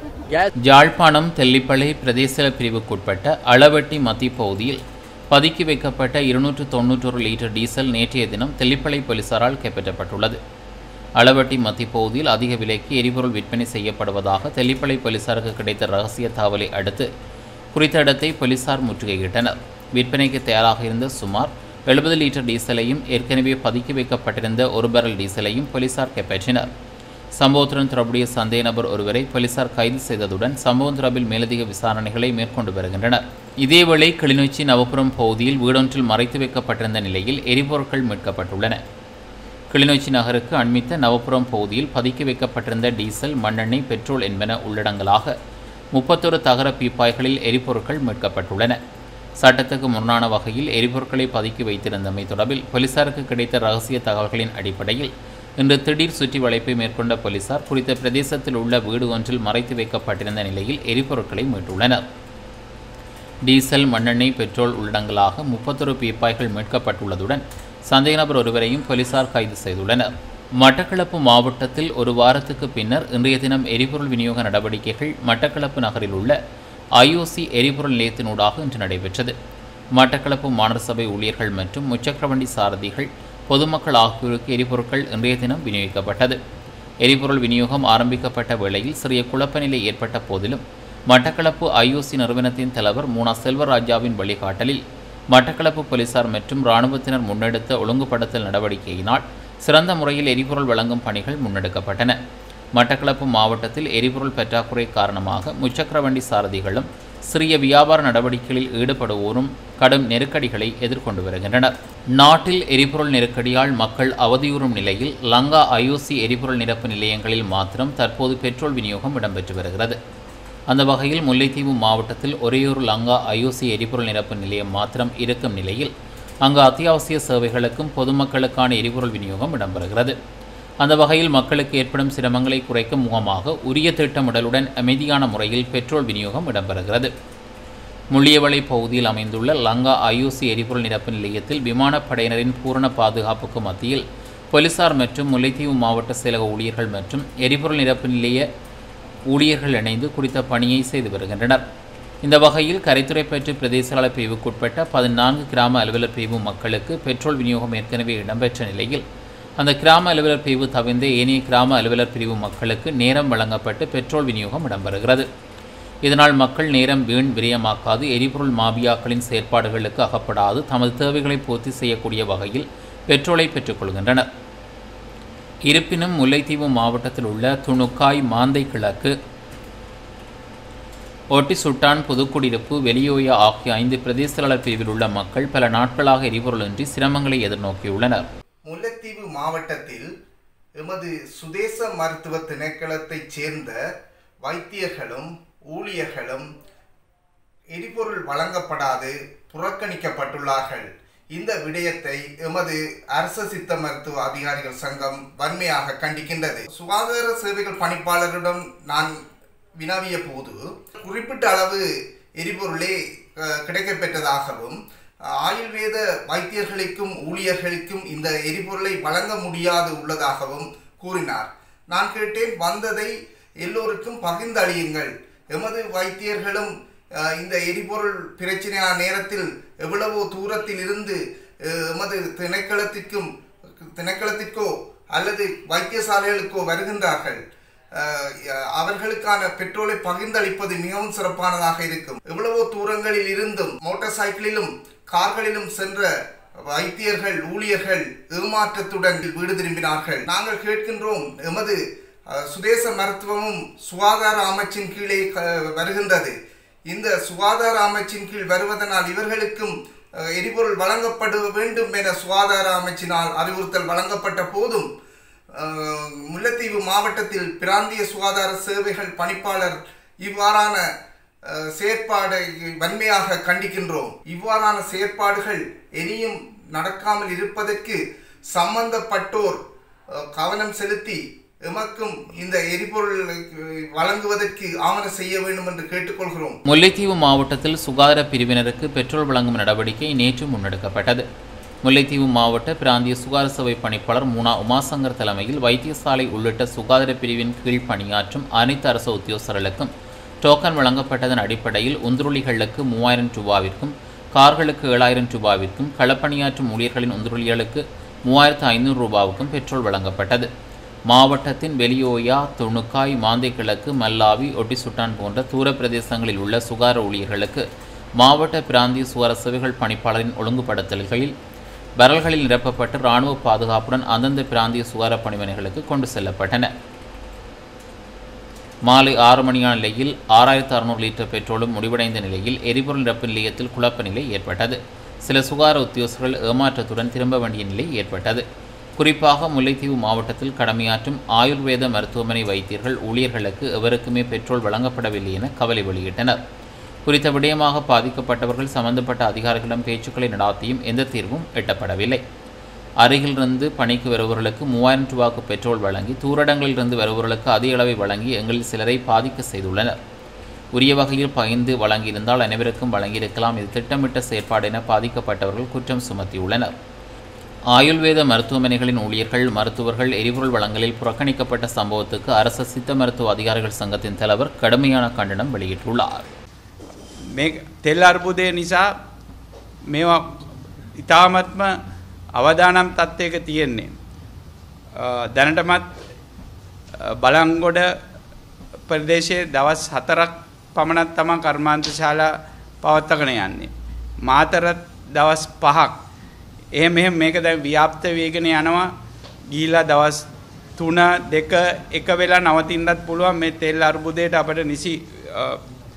யாழ்ப்பாணம் தெல்லிப்பளை பிரதேச பிரிவுக்குட்பட்ட அளவட்டி மத்தி பகுதியில் பதுக்கி வைக்கப்பட்ட இருநூற்று தொன்னூற்றொரு லிட்டர் டீசல் நேற்றைய தினம் தெல்லிப்பளை போலீசாரால் கைப்பற்றப்பட்டுள்ளது அளவட்டி மத்தி பகுதியில் அதிக விலைக்கு எரிபொருள் விற்பனை செய்யப்படுவதாக தெல்லிப்பளை போலீசாருக்கு கிடைத்த ரகசிய தகவலை அடுத்து குறித்த இடத்தை போலீசார் முற்றுகையிட்டனர் விற்பனைக்கு தயாராக இருந்த சுமார் எழுபது லிட்டர் டீசலையும் ஏற்கனவே பதுக்கி வைக்கப்பட்டிருந்த ஒரு பேரல் டீசலையும் போலீசார் கைப்பற்றினர் சம்பவத்துடன் தொடர்புடைய சந்தேக நபர் ஒருவரை போலீசார் கைது செய்ததுடன் சம்பவம் தொடர்பில் மேலதிக விசாரணைகளை மேற்கொண்டு வருகின்றனர் இதேவேளை கிளிநொச்சி நவபுரம் பகுதியில் வீடொன்றில் மறைத்து வைக்கப்பட்டிருந்த நிலையில் எரிபொருட்கள் மீட்கப்பட்டுள்ளன கிளிநொச்சி நகருக்கு அண்மித்த நவபுரம் பகுதியில் பதுக்கி வைக்கப்பட்டிருந்த டீசல் மண்ணெண்ணெய் பெட்ரோல் என்பன உள்ளடங்கலாக முப்பத்தொரு தகர பீப்பாய்களில் எரிபொருட்கள் மீட்கப்பட்டுள்ளன சட்டத்துக்கு முரணான வகையில் எரிபொருட்களை பதுக்கி வைத்திருந்தமை தொடர்பில் போலீசாருக்கு கிடைத்த ரகசிய தகவல்களின் அடிப்படையில் இன்று திடீர் சுற்றி வளைப்பை மேற்கொண்ட போலீசார் குறித்த பிரதேசத்தில் உள்ள வீடு ஒன்றில் மறைத்து வைக்கப்பட்டிருந்த நிலையில் எரிபொருட்களை மீட்டுள்ளனர் டீசல் மண்ணெண்ணெய் பெட்ரோல் உள்ளடங்கலாக முப்பத்தொரு பீப்பாய்கள் மீட்கப்பட்டுள்ளதுடன் சந்தேக நபர் ஒருவரையும் போலீசார் கைது செய்துள்ளனர் மட்டக்களப்பு மாவட்டத்தில் ஒரு வாரத்துக்கு பின்னர் இன்றைய தினம் எரிபொருள் விநியோக நடவடிக்கைகள் மட்டக்களப்பு நகரில் உள்ள ஐஓசி எரிபொருள் நிலையத்தினூடாக இன்று நடைபெற்றது மட்டக்களப்பு மாநகர சபை ஊழியர்கள் மற்றும் முச்சக்கரவண்டி சாரதிகள் பொதுமக்கள் ஆகியோருக்கு எரிபொருட்கள் இன்றைய தினம் விநியோகிக்கப்பட்டது எரிபொருள் விநியோகம் ஆரம்பிக்கப்பட்ட வேளையில் சிறிய குழப்ப நிலை ஏற்பட்ட போதிலும் மட்டக்களப்பு ஐஓசி நிறுவனத்தின் தலைவர் மூனா செல்வராஜாவின் வழிகாட்டலில் மட்டக்களப்பு போலீசார் மற்றும் இராணுவத்தினர் முன்னெடுத்த ஒழுங்குபடுத்தல் நடவடிக்கையினால் சிறந்த முறையில் எரிபொருள் வழங்கும் பணிகள் முன்னெடுக்கப்பட்டன மட்டக்களப்பு மாவட்டத்தில் எரிபொருள் பற்றாக்குறை காரணமாக முச்சக்கரவண்டி சாரதிகளும் சிறிய வியாபார நடவடிக்கைகளில் ஈடுபடுவோரும் கடும் நெருக்கடிகளை எதிர்கொண்டு வருகின்றனர் நாட்டில் எரிபொருள் நெருக்கடியால் மக்கள் அவதியுறும் நிலையில் லங்கா ஐஓசி எரிபொருள் நிரப்பு நிலையங்களில் மாத்திரம் தற்போது பெட்ரோல் விநியோகம் இடம்பெற்று வருகிறது அந்த வகையில் முல்லைத்தீவு மாவட்டத்தில் ஒரேயொரு லங்கா ஐஓசி எரிபொருள் நிரப்பு நிலையம் மாத்திரம் இருக்கும் நிலையில் அங்கு அத்தியாவசிய சேவைகளுக்கும் பொதுமக்களுக்கான எரிபொருள் விநியோகம் இடம்பெறுகிறது அந்த வகையில் மக்களுக்கு ஏற்படும் சிரமங்களை குறைக்கும் முகமாக உரிய திட்டமிடலுடன் அமைதியான முறையில் பெட்ரோல் விநியோகம் இடம்பெறுகிறது முள்ளியவளை பகுதியில் அமைந்துள்ள லங்கா ஐஓசி எரிபொருள் நிரப்பு நிலையத்தில் விமானப்படையினரின் பூரண பாதுகாப்புக்கு மத்தியில் போலீசார் மற்றும் முல்லைத்தீவு மாவட்ட செயலக ஊழியர்கள் மற்றும் எரிபொருள் நிரப்பு நிலைய ஊழியர்கள் இணைந்து குறித்த பணியை செய்து வருகின்றனர் இந்த வகையில் கரைத்துறைப்பற்று பிரதேச பிரிவுக்குட்பட்ட பதினான்கு கிராம அலுவலர் பிரிவு மக்களுக்கு பெட்ரோல் விநியோகம் ஏற்கனவே இடம்பெற்ற நிலையில் அந்த கிராம அலுவலர் பிரிவு தவிர்ந்த ஏனைய கிராம அலுவலர் பிரிவு மக்களுக்கு நேரம் வழங்கப்பட்டு பெட்ரோல் விநியோகம் இடம்பெறுகிறது இதனால் மக்கள் நேரம் வீண் விரயமாக்காது எரிபொருள் மாபியாக்களின் செயற்பாடுகளுக்கு அகப்படாது தமது தேவைகளை பூர்த்தி செய்யக்கூடிய வகையில் பெட்ரோலை பெற்றுக்கொள்கின்றனர் இருப்பினும் முல்லைத்தீவு மாவட்டத்தில் உள்ள துணுக்காய் மாந்தை கிழக்கு ஒட்டி சுட்டான் புதுக்குடியிருப்பு வெளியோயா ஆகிய ஐந்து பிரதேசலாளர் பிரிவில் உள்ள மக்கள் பல நாட்களாக எரிபொருளின்றி சிரமங்களை எதிர்நோக்கியுள்ளனர்
முல்லைத்தீவு மாவட்டத்தில் எமது சுதேச மருத்துவ திணைக்களத்தைச் சேர்ந்த வைத்தியர்களும் ஊழியர்களும் எரிபொருள் வழங்கப்படாது புறக்கணிக்கப்பட்டுள்ளார்கள் இந்த விடயத்தை எமது அரச சித்த மருத்துவ அதிகாரிகள் சங்கம் வன்மையாக கண்டிக்கின்றது சுகாதார சேவைகள் பணிப்பாளரிடம் நான் வினவிய போது குறிப்பிட்ட அளவு எரிபொருளே அஹ், கிடைக்கப்பெற்றதாகவும் ஆயுர்வேத வைத்தியர்களுக்கும் ஊழியர்களுக்கும் இந்த எரிபொருளை வழங்க முடியாது உள்ளதாகவும் கூறினார் நான் கேட்டேன் வந்ததை எல்லோருக்கும் பகிர்ந்தளியுங்கள் எமது வைத்தியர்களும் அஹ், இந்த எரிபொருள் பிரச்சனையான நேரத்தில் எவ்வளவோ தூரத்தில் இருந்து அஹ், எமது திணைக்களத்திற்கும் திணைக்களத்திற்கோ அல்லது வைத்தியசாலைகளுக்கோ வருகின்றார்கள் அஹ், அவர்களுக்கான பெட்ரோலை பகிர்ந்தளிப்பது மிகவும் சிறப்பானதாக இருக்கும் எவ்வளவோ தூரங்களில் இருந்தும் மோட்டார் சைக்கிளிலும் கார்களிலும் சென்ற வைத்தியர்கள் ஊழியர்கள் ஏமாற்றத்துடன் வீடு திரும்பினார்கள் நாங்கள் கேட்கின்றோம் எமது அஹ், சுதேச மருத்துவமும் சுகாதார அமைச்சின் கீழே க- வருகின்றது இந்த சுகாதார அமைச்சின் கீழ் வருவதனால் இவர்களுக்கும் அஹ், எரிபொருள் வழங்கப்பட வேண்டும் என சுகாதார அமைச்சினால் அறிவுறுத்தல் வழங்கப்பட்ட போதும் அஹ், முல்லைத்தீவு மாவட்டத்தில் பிராந்திய சுகாதார சேவைகள் பணிப்பாளர் இவ்வாறான அஹ், செயற்பாடை வன்மையாக கண்டிக்கின்றோம் இவ்வாறான செயற்பாடுகள் இனியும் நடக்காமல் இருப்பதற்கு சம்பந்தப்பட்டோர் அஹ், கவனம் செலுத்தி எமக்கும் இந்த எரிபொருள் அஹ், வழங்குவதற்கு ஆவணம் செய்ய வேண்டும் என்று கேட்டுக்கொள்கிறோம்
முல்லைத்தீவு மாவட்டத்தில் சுகாதார பிரிவினருக்கு பெட்ரோல் வழங்கும் நடவடிக்கை நேற்று முன்னெடுக்கப்பட்டது முல்லைத்தீவு மாவட்ட பிராந்திய சுகாதார சபை பணிப்பாளர் மூனா உமாசங்கர் தலைமையில் வைத்தியசாலை உள்ளிட்ட சுகாதார பிரிவின் கீழ் பணியாற்றும் அனைத்து அரசு உத்தியோகஸ்தர்களுக்கும் டோக்கன் வழங்கப்பட்டதன் அடிப்படையில் உந்துருளிகளுக்கு மூவாயிரம் ரூபாவிற்கும் கார்களுக்கு ஏழாயிரம் ரூபாவிற்கும் களப்பணியாற்றும் ஊழியர்களின் உந்துருளிகளுக்கு மூவாயிரத்து ஐநூறு ரூபாவுக்கும் பெட்ரோல் வழங்கப்பட்டது மாவட்டத்தின் வெளியோயா துணுக்காய் மாந்தை கிழக்கு மல்லாவி ஒட்டிசுட்டான் போன்ற தூர பிரதேசங்களில் உள்ள சுகார ஊழியர்களுக்கு மாவட்ட பிராந்திய சுகார சேவைகள் பணிப்பாளரின் ஒழுங்குபடுத்தல்களில் பரல்களில் நிரப்பப்பட்டு இராணுவ பாதுகாப்புடன் அந்தந்த பிராந்திய சுகார பணிமனைகளுக்கு கொண்டு செல்லப்பட்டன மாலை ஆறு மணியான நிலையில் ஆறாயிரத்து அறுநூறு லிட்டர் பெட்ரோலும் முடிவடைந்த நிலையில் எரிபொருள் நிரப்பு நிலையத்தில் குழப்ப நிலை ஏற்பட்டது சில சுகார உத்தியோகஸ்தர்கள் ஏமாற்றத்துடன் திரும்ப வேண்டிய நிலை ஏற்பட்டது குறிப்பாக முல்லைத்தீவு மாவட்டத்தில் கடமையாற்றும் ஆயுர்வேத மருத்துவமனை வைத்தியர்கள் ஊழியர்களுக்கு எவருக்குமே பெட்ரோல் வழங்கப்படவில்லை என கவலை வெளியிட்டனர் குறித்த விடயமாக பாதிக்கப்பட்டவர்கள் சம்பந்தப்பட்ட அதிகாரிகளிடம் பேச்சுக்களை நடாத்தியும் எந்த தீர்வும் எட்டப்படவில்லை அருகிலிருந்து பணிக்கு வருபவர்களுக்கு மூவாயிரம் ரூபாய்க்கு பெட்ரோல் வழங்கி தூரடங்களிலிருந்து வருபவர்களுக்கு அதிக அளவை வழங்கி எங்களில் சிலரை பாதிக்க செய்துள்ளனர் உரிய வகையில் பகிர்ந்து வழங்கியிருந்தால் அனைவருக்கும் வழங்கியிருக்கலாம் இது திட்டமிட்ட செயற்பாடு என பாதிக்கப்பட்டவர்கள் குற்றம் சுமத்தியுள்ளனர் ஆயுர்வேத மருத்துவமனைகளின் ஊழியர்கள் மருத்துவர்கள் எரிபொருள் வழங்கலில் புறக்கணிக்கப்பட்ட சம்பவத்துக்கு அரசு சித்த மருத்துவ அதிகாரிகள் சங்கத்தின் தலைவர் கடுமையான கண்டனம் வெளியிட்டுள்ளார்
මේ තෙල් අර්බුදය නිසා මේවා ඉතාමත්ම අවදානම් තත්ත්වයක තියෙන්නේ. අ, දැනටමත් අ, බලංගොඩ ප්‍රදේශයේ දවස් හතරක් පමණත් තම කර්මාන්ත ශාලා පවත්තකන යන්නේ. මාතරත් දවස් පහක් එහ මෙහෙම මේක දැ ව්‍යාප්ත වේගෙන යනවා ගීලා දවස් තුන දෙක එක වෙලා නවතින්නත් පුළුවන් මේ තෙල් අර්බුදයට අපට නිසි අ,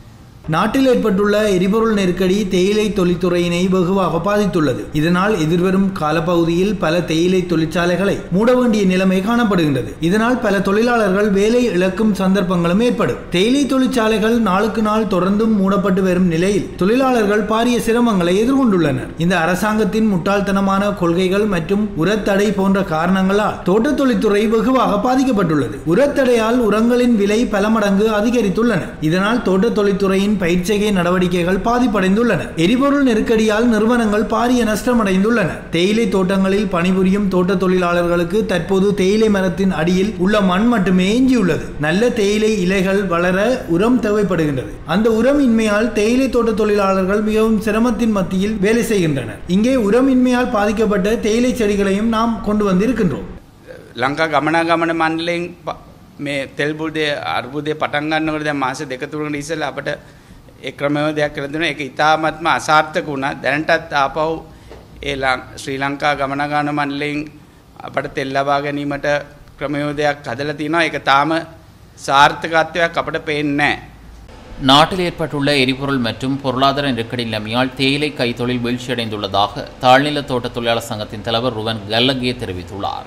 நாட்டில் ஏற்பட்டுள்ள எரிபொருள் நெருக்கடி தேயிலை தொழில்துறையினை வெகுவாக பாதித்துள்ளது இதனால் எதிர்வரும் காலப்பகுதியில் பல தேயிலை தொழிற்சாலைகளை மூட வேண்டிய நிலைமை காணப்படுகின்றது இதனால் பல தொழிலாளர்கள் வேலை இழக்கும் சந்தர்ப்பங்களும் ஏற்படும் தேயிலை தொழிற்சாலைகள் நாளுக்கு நாள் தொடர்ந்தும் மூடப்பட்டு வரும் நிலையில் தொழிலாளர்கள் பாரிய சிரமங்களை எதிர்கொண்டுள்ளனர் இந்த அரசாங்கத்தின் முட்டாள்தனமான கொள்கைகள் மற்றும் உரத்தடை போன்ற காரணங்களால் தோட்ட தொழில்துறை வெகுவாக பாதிக்கப்பட்டுள்ளது உரத்தடையால் உரங்களின் விலை பல மடங்கு அதிகரித்துள்ளன இதனால் தோட்ட தொழில்துறையின் பயிற்சிகை நடவடிக்கைகள் பாதிப்படைந்துள்ளன எரிபொருள் நெருக்கடியால் நிறுவனங்கள் பாரிய நஷ்டமடைந்துள்ளன தேயிலை தோட்டங்களில் பணிபுரியும் தோட்ட தொழிலாளர்களுக்கு தற்போது தேயிலை மரத்தின் அடியில் உள்ள மண் மட்டுமே எஞ்சியுள்ளது நல்ல தேயிலை இலைகள் வளர உரம் தேவைப்படுகின்றது அந்த உரம் இன்மையால் தேயிலை தோட்ட தொழிலாளர்கள் மிகவும் சிரமத்தின் மத்தியில் வேலை செய்கின்றனர் இங்கே உரம் இன்மையால் பாதிக்கப்பட்ட தேயிலை செடிகளையும் நாம் கொண்டு வந்திருக்கின்றோம்
ලංකා ගමනාගමන මණ්ඩලයෙන් ප- මේ තෙල්බුඩේ අර්බුදය පටන් ගන්නකොට දැන් මාස දෙක තුනකට ඉස්සෙල්ලා අපිට ඒ ක්‍රමවේදයක් කියලා දෙනවා. ඒක ඉතාමත්ම අසාර්ථක වුණා. දැනටත් ආපහු ඒ ලං- ශ්‍රී ලංකා ගමනාගමන මණ්ඩලයෙන් අපට තෙල් ලබා ගැනීමට ක්‍රමවේදයක් හදලා තිනවා. ඒක තාම සාර්ථකත්වයක් අපිට පේන්නේ නැහැ.
நாட்டில் ஏற்பட்டுள்ள எரிபொருள் மற்றும் பொருளாதார நெருக்கடி நிலைமையால் தேயிலை கைத்தொழில் வீழ்ச்சியடைந்துள்ளதாக தாழ்நில தோட்ட தொழிலாளர் சங்கத்தின் தலைவர் ருவன் கல்லகே தெரிவித்துள்ளார்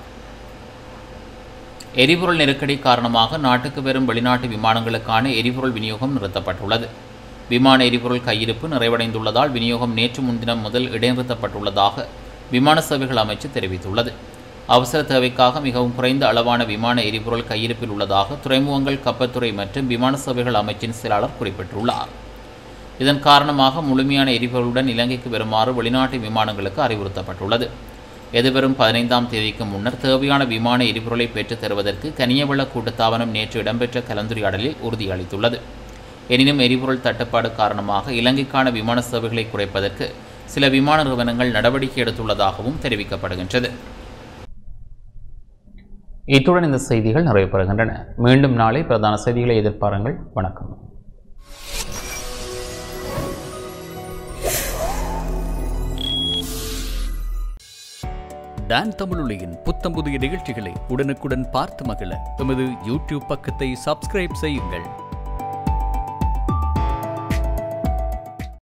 எரிபொருள் நெருக்கடி காரணமாக நாட்டுக்கு வரும் வெளிநாட்டு விமானங்களுக்கான எரிபொருள் விநியோகம் நிறுத்தப்பட்டுள்ளது விமான எரிபொருள் கையிருப்பு நிறைவடைந்துள்ளதால் விநியோகம் நேற்று முன்தினம் முதல் இடைநிறுத்தப்பட்டுள்ளதாக விமான சேவைகள் அமைச்சு தெரிவித்துள்ளது அவசர தேவைக்காக மிகவும் குறைந்த அளவான விமான எரிபொருள் கையிருப்பில் உள்ளதாக துறைமுகங்கள் கப்பத்துறை மற்றும் விமான சேவைகள் அமைச்சின் செயலாளர் குறிப்பிட்டுள்ளார் இதன் காரணமாக முழுமையான எரிபொருளுடன் இலங்கைக்கு வருமாறு வெளிநாட்டு விமானங்களுக்கு அறிவுறுத்தப்பட்டுள்ளது எதிர்வரும் பதினைந்தாம் தேதிக்கு முன்னர் தேவையான விமான எரிபொருளை பெற்றுத் தருவதற்கு கனியவள கூட்டுத்தாபனம் நேற்று இடம்பெற்ற கலந்துரையாடலில் உறுதியளித்துள்ளது எனினும் எரிபொருள் தட்டுப்பாடு காரணமாக இலங்கைக்கான விமான சேவைகளை குறைப்பதற்கு சில விமான நிறுவனங்கள் நடவடிக்கை எடுத்துள்ளதாகவும் தெரிவிக்கப்படுகின்றது இத்துடன் இந்த செய்திகள் நிறைவு பெறுகின்றன மீண்டும் நாளை பிரதான செய்திகளை எதிர்பாருங்கள் வணக்கம்
டான் தமிழொலியின் புத்தம் புதிய நிகழ்ச்சிகளை உடனுக்குடன் பார்த்து மகிழ எமது யூடியூப் பக்கத்தை சப்ஸ்கிரைப் செய்யுங்கள்